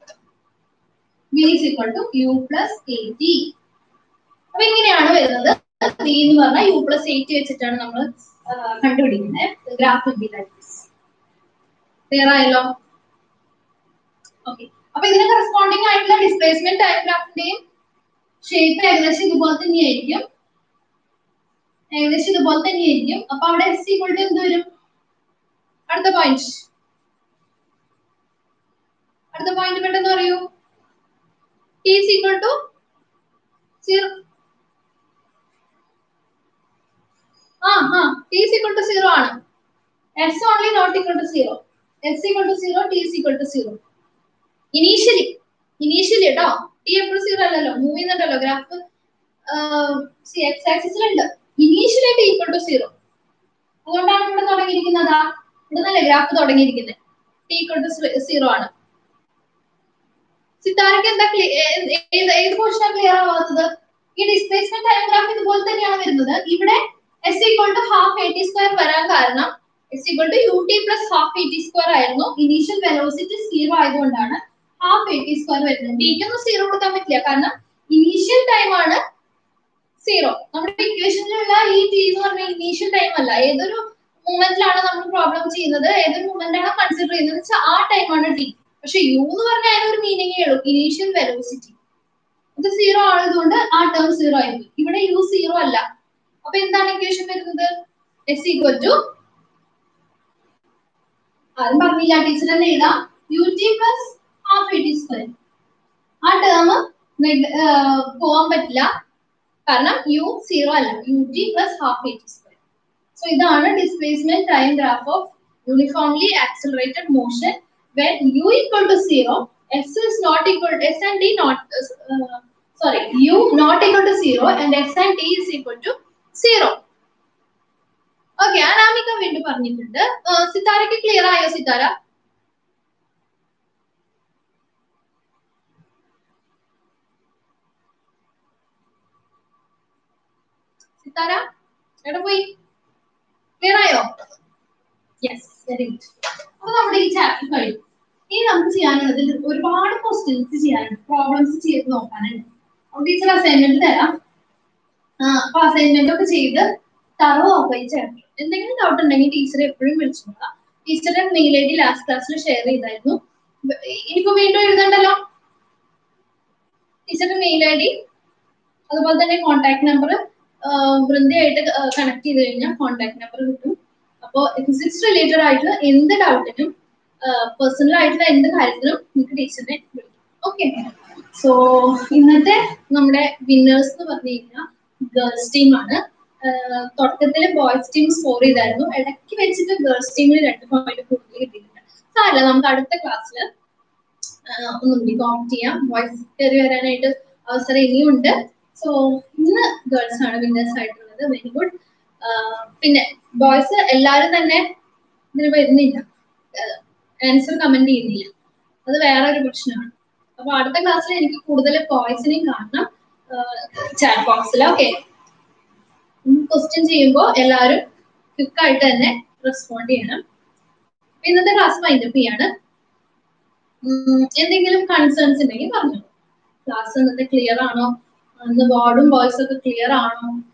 v is equal to u plus 80 അപ്പൊ ഇങ്ങനെയാണ് വരുന്നത് v എന്ന് പറഞ്ഞാൽ u plus 80 വെച്ചിട്ടാണ് നമ്മൾ കണ്ടുപിടിക്കുന്നത് ഗ്രാഫ് ക്ലിയർ ആയല്ലോ ഓക്കെ അപ്പൊ ഇതിന് കറസ്പോണ്ടിങ് ആയിട്ടുള്ള ഡിസ്പ്ലേസ്മെന്റ് ടൈം ഗ്രാഫിന്റെയും ഷേപ്പ് ഏകദേശം ഇതുപോലെ തന്നെയായിരിക്കും ഏകദേശം ഇതുപോലെ തന്നെയായിരിക്കും അപ്പൊ അവിടെ എസ് ഈക്വൾ ടു എന്ത് വരും അടുത്ത പോയിന്റ് അടുത്ത പോയിന്റ് പെട്ടെന്ന് പറയൂ T is equal to zero ആ ആ T is equal to zero ആണ് S only not equal to zero S equal to zero T is equal to zero initially initially കേട്ടോ ടി എപ്പോഴും സീറോ അല്ലല്ലോ move ചെയ്യുന്നുണ്ടല്ലോ graph X ആക്സിസിലുണ്ട് initially T equal to zero അതുകൊണ്ടാണ് ഇവിടെ തുടങ്ങിയിരിക്കുന്നത് ഇവിടെ നല്ല ഗ്രാഫ് തുടങ്ങിയിരിക്കുന്നത് ടി ഈക്വൽ ടു സീറോ ആണ് സിത്താരക്ക് എന്താ clear- ഏ- ഏത് ഏത് പോർഷനാ ക്ലിയർ ആവാത്തത് ഈ ഡിസ്പ്ലേസ്മെന്റ് ടൈം ഗ്രാഫ് ഇതുപോലെ തന്നെയാണ് വരുന്നത് ഇവിടെ S equal to half A T square വരാൻ കാരണം S equal to U T plus half A T square ആയിരുന്നു ഇനീഷ്യൽ വെലോസിറ്റി സീറോ ആയതുകൊണ്ടാണ് ഹാഫ് എ ടി സ്ക്വയർ വരുന്നത് ടിക്കൊന്നും സീറോ കൊടുക്കാൻ പറ്റില്ല കാരണം ഇനീഷ്യൽ ടൈം ആണ് സീറോ നമ്മുടെ ഇക്വേഷനിലുള്ള ഈ ടി എന്ന് പറഞ്ഞ ഇനീഷ്യൽ ടൈം അല്ല ഏതൊരു മൂമെന്റിലാണ് നമ്മൾ പ്രോബ്ലം ചെയ്യുന്നത് ഏതൊരു മൂമെന്റ് ആണ് കൺസിഡർ ചെയ്യുന്നത് വെച്ചാൽ ആ ടൈം ആണ് ടി പക്ഷെ യു എന്ന് പറഞ്ഞാൽ അതിനൊരു മീനിങ്ങേ ഉള്ളൂ ഇനീഷ്യൽ വെലോസിറ്റി ഇത് സീറോ ആയതുകൊണ്ട് ആ ടേം സീറോ ആയിരിക്കും ഇവിടെ യു സീറോ അല്ല അപ്പൊ എന്താണ് ഇക്വേഷൻ വരുന്നത് എസ് ഈക്വൽ ടു ആരും പറഞ്ഞില്ല ടീച്ചർ തന്നെ എഴുതാം U T plus half A T square ആ ടേം പോവാൻ പറ്റില്ല കാരണം യു സീറോ അല്ല U T plus half A T square so ഇതാണ് displacement time graph of uniformly accelerated motion when u equal to zero s is not equal s and t not uh, sorry u not equal to zero and s and t is equal to zero okay Anamika വീണ്ടും പറഞ്ഞിട്ടുണ്ട് ആ, സിത്താരയ്ക്ക് clear ആയോ സിത്താര സിത്താര എവിടെ പോയി clear ആയോ yes very good അപ്പൊ നമ്മുടെ ഈ ചാപ്റ്റർ കഴിഞ്ഞു ഇനി നമുക്ക് ചെയ്യാനുള്ളത് ഒരുപാട് ക്വസ്റ്റ്യൻസ് ചെയ്യാനുണ്ട് പ്രോബ്ലംസ് ചെയ്ത് നോക്കാനുണ്ട് അപ്പൊ ടീച്ചർ അസൈൻമെന്റ് തരാം ആ, അപ്പൊ അസൈൻമെന്റ് ഒക്കെ ചെയ്ത് തറോ ആക്കുക ഈ ചാപ്റ്റർ എന്തെങ്കിലും ഡൗട്ട് ഉണ്ടെങ്കിൽ ടീച്ചറെ എപ്പോഴും വിളിച്ചു നോക്കാം ടീച്ചറുടെ മെയിൽ ഐ ഡി ലാസ്റ്റ് ക്ലാസ്സിൽ ഷെയർ ചെയ്തായിരുന്നു ബ- ഇനിയിപ്പോ വീണ്ടും എഴുതണ്ടല്ലോ ടീച്ചറുടെ മെയിൽ ഐ ഡി അതുപോലെ തന്നെ കോൺടാക്ട് നമ്പർ വൃന്ദയായിട്ട് കണക്ട് ചെയ്ത് കഴിഞ്ഞാൽ കോൺടാക്ട് നമ്പർ കിട്ടും അപ്പോൾ ഫിസിക്സ് റിലേറ്റഡ് ആയിട്ടുള്ള എന്ത് ഡൗട്ടിനും പേഴ്സണൽ ആയിട്ടുള്ള എന്ത് കാര്യത്തിനും നിങ്ങൾക്ക് ടീച്ചറിനെ വിളിക്കാം ഓക്കെ സോ ഇന്നത്തെ നമ്മുടെ വിന്നേഴ്സ് എന്ന് പറഞ്ഞു കഴിഞ്ഞാൽ ഗേൾസ് ടീമാണ് തുടക്കത്തിൽ ബോയ്സ് ടീം സ്കോർ ചെയ്തായിരുന്നു ഇടയ്ക്ക് വെച്ചിട്ട് ഗേൾസ് ടീമിന് രണ്ട് പോയിന്റ് കൂടുതൽ കിട്ടിയിട്ടുണ്ട് സാരല്ല നമുക്ക് അടുത്ത ക്ലാസ്സിൽ ഒന്നുകൂടി കോമന്റ് ചെയ്യാം ബോയ്സ് കയറി വരാനായിട്ട് അവസരം ഇനിയുണ്ട് സോ ഇന്ന് ഗേൾസ് ആണ് വിന്നേഴ്സ് ആയിട്ടുള്ളത് വെരി ഗുഡ് പിന്നെ ബോയ്സ് എല്ലാവരും തന്നെ ഇതിന് വരുന്നില്ല ആൻസർ കമന്റ് ചെയ്യുന്നില്ല അത് വേറെ ഒരു പ്രശ്നമാണ് അപ്പൊ അടുത്ത ക്ലാസ്സിൽ എനിക്ക് കൂടുതൽ പോയിസണിങ് കാണണം ചാറ്റ് ബോക്സിൽ ഓക്കെ ക്വസ്റ്റ്യൻ ചെയ്യുമ്പോൾ എല്ലാവരും ക്വിക്കായിട്ട് തന്നെ റെസ്പോണ്ട് ചെയ്യണം ഇന്നത്തെ ക്ലാസ് വൈൻഡപ്പ് ചെയ്യാണ് ഉം, എന്തെങ്കിലും കൺസേൺസ് ഉണ്ടെങ്കിൽ പറഞ്ഞു ക്ലാസ് ഇന്നത്തെ ക്ലിയർ ആണോ ഇന്ന് ബോർഡും വോയിസ് ഒക്കെ ക്ലിയർ ആണോ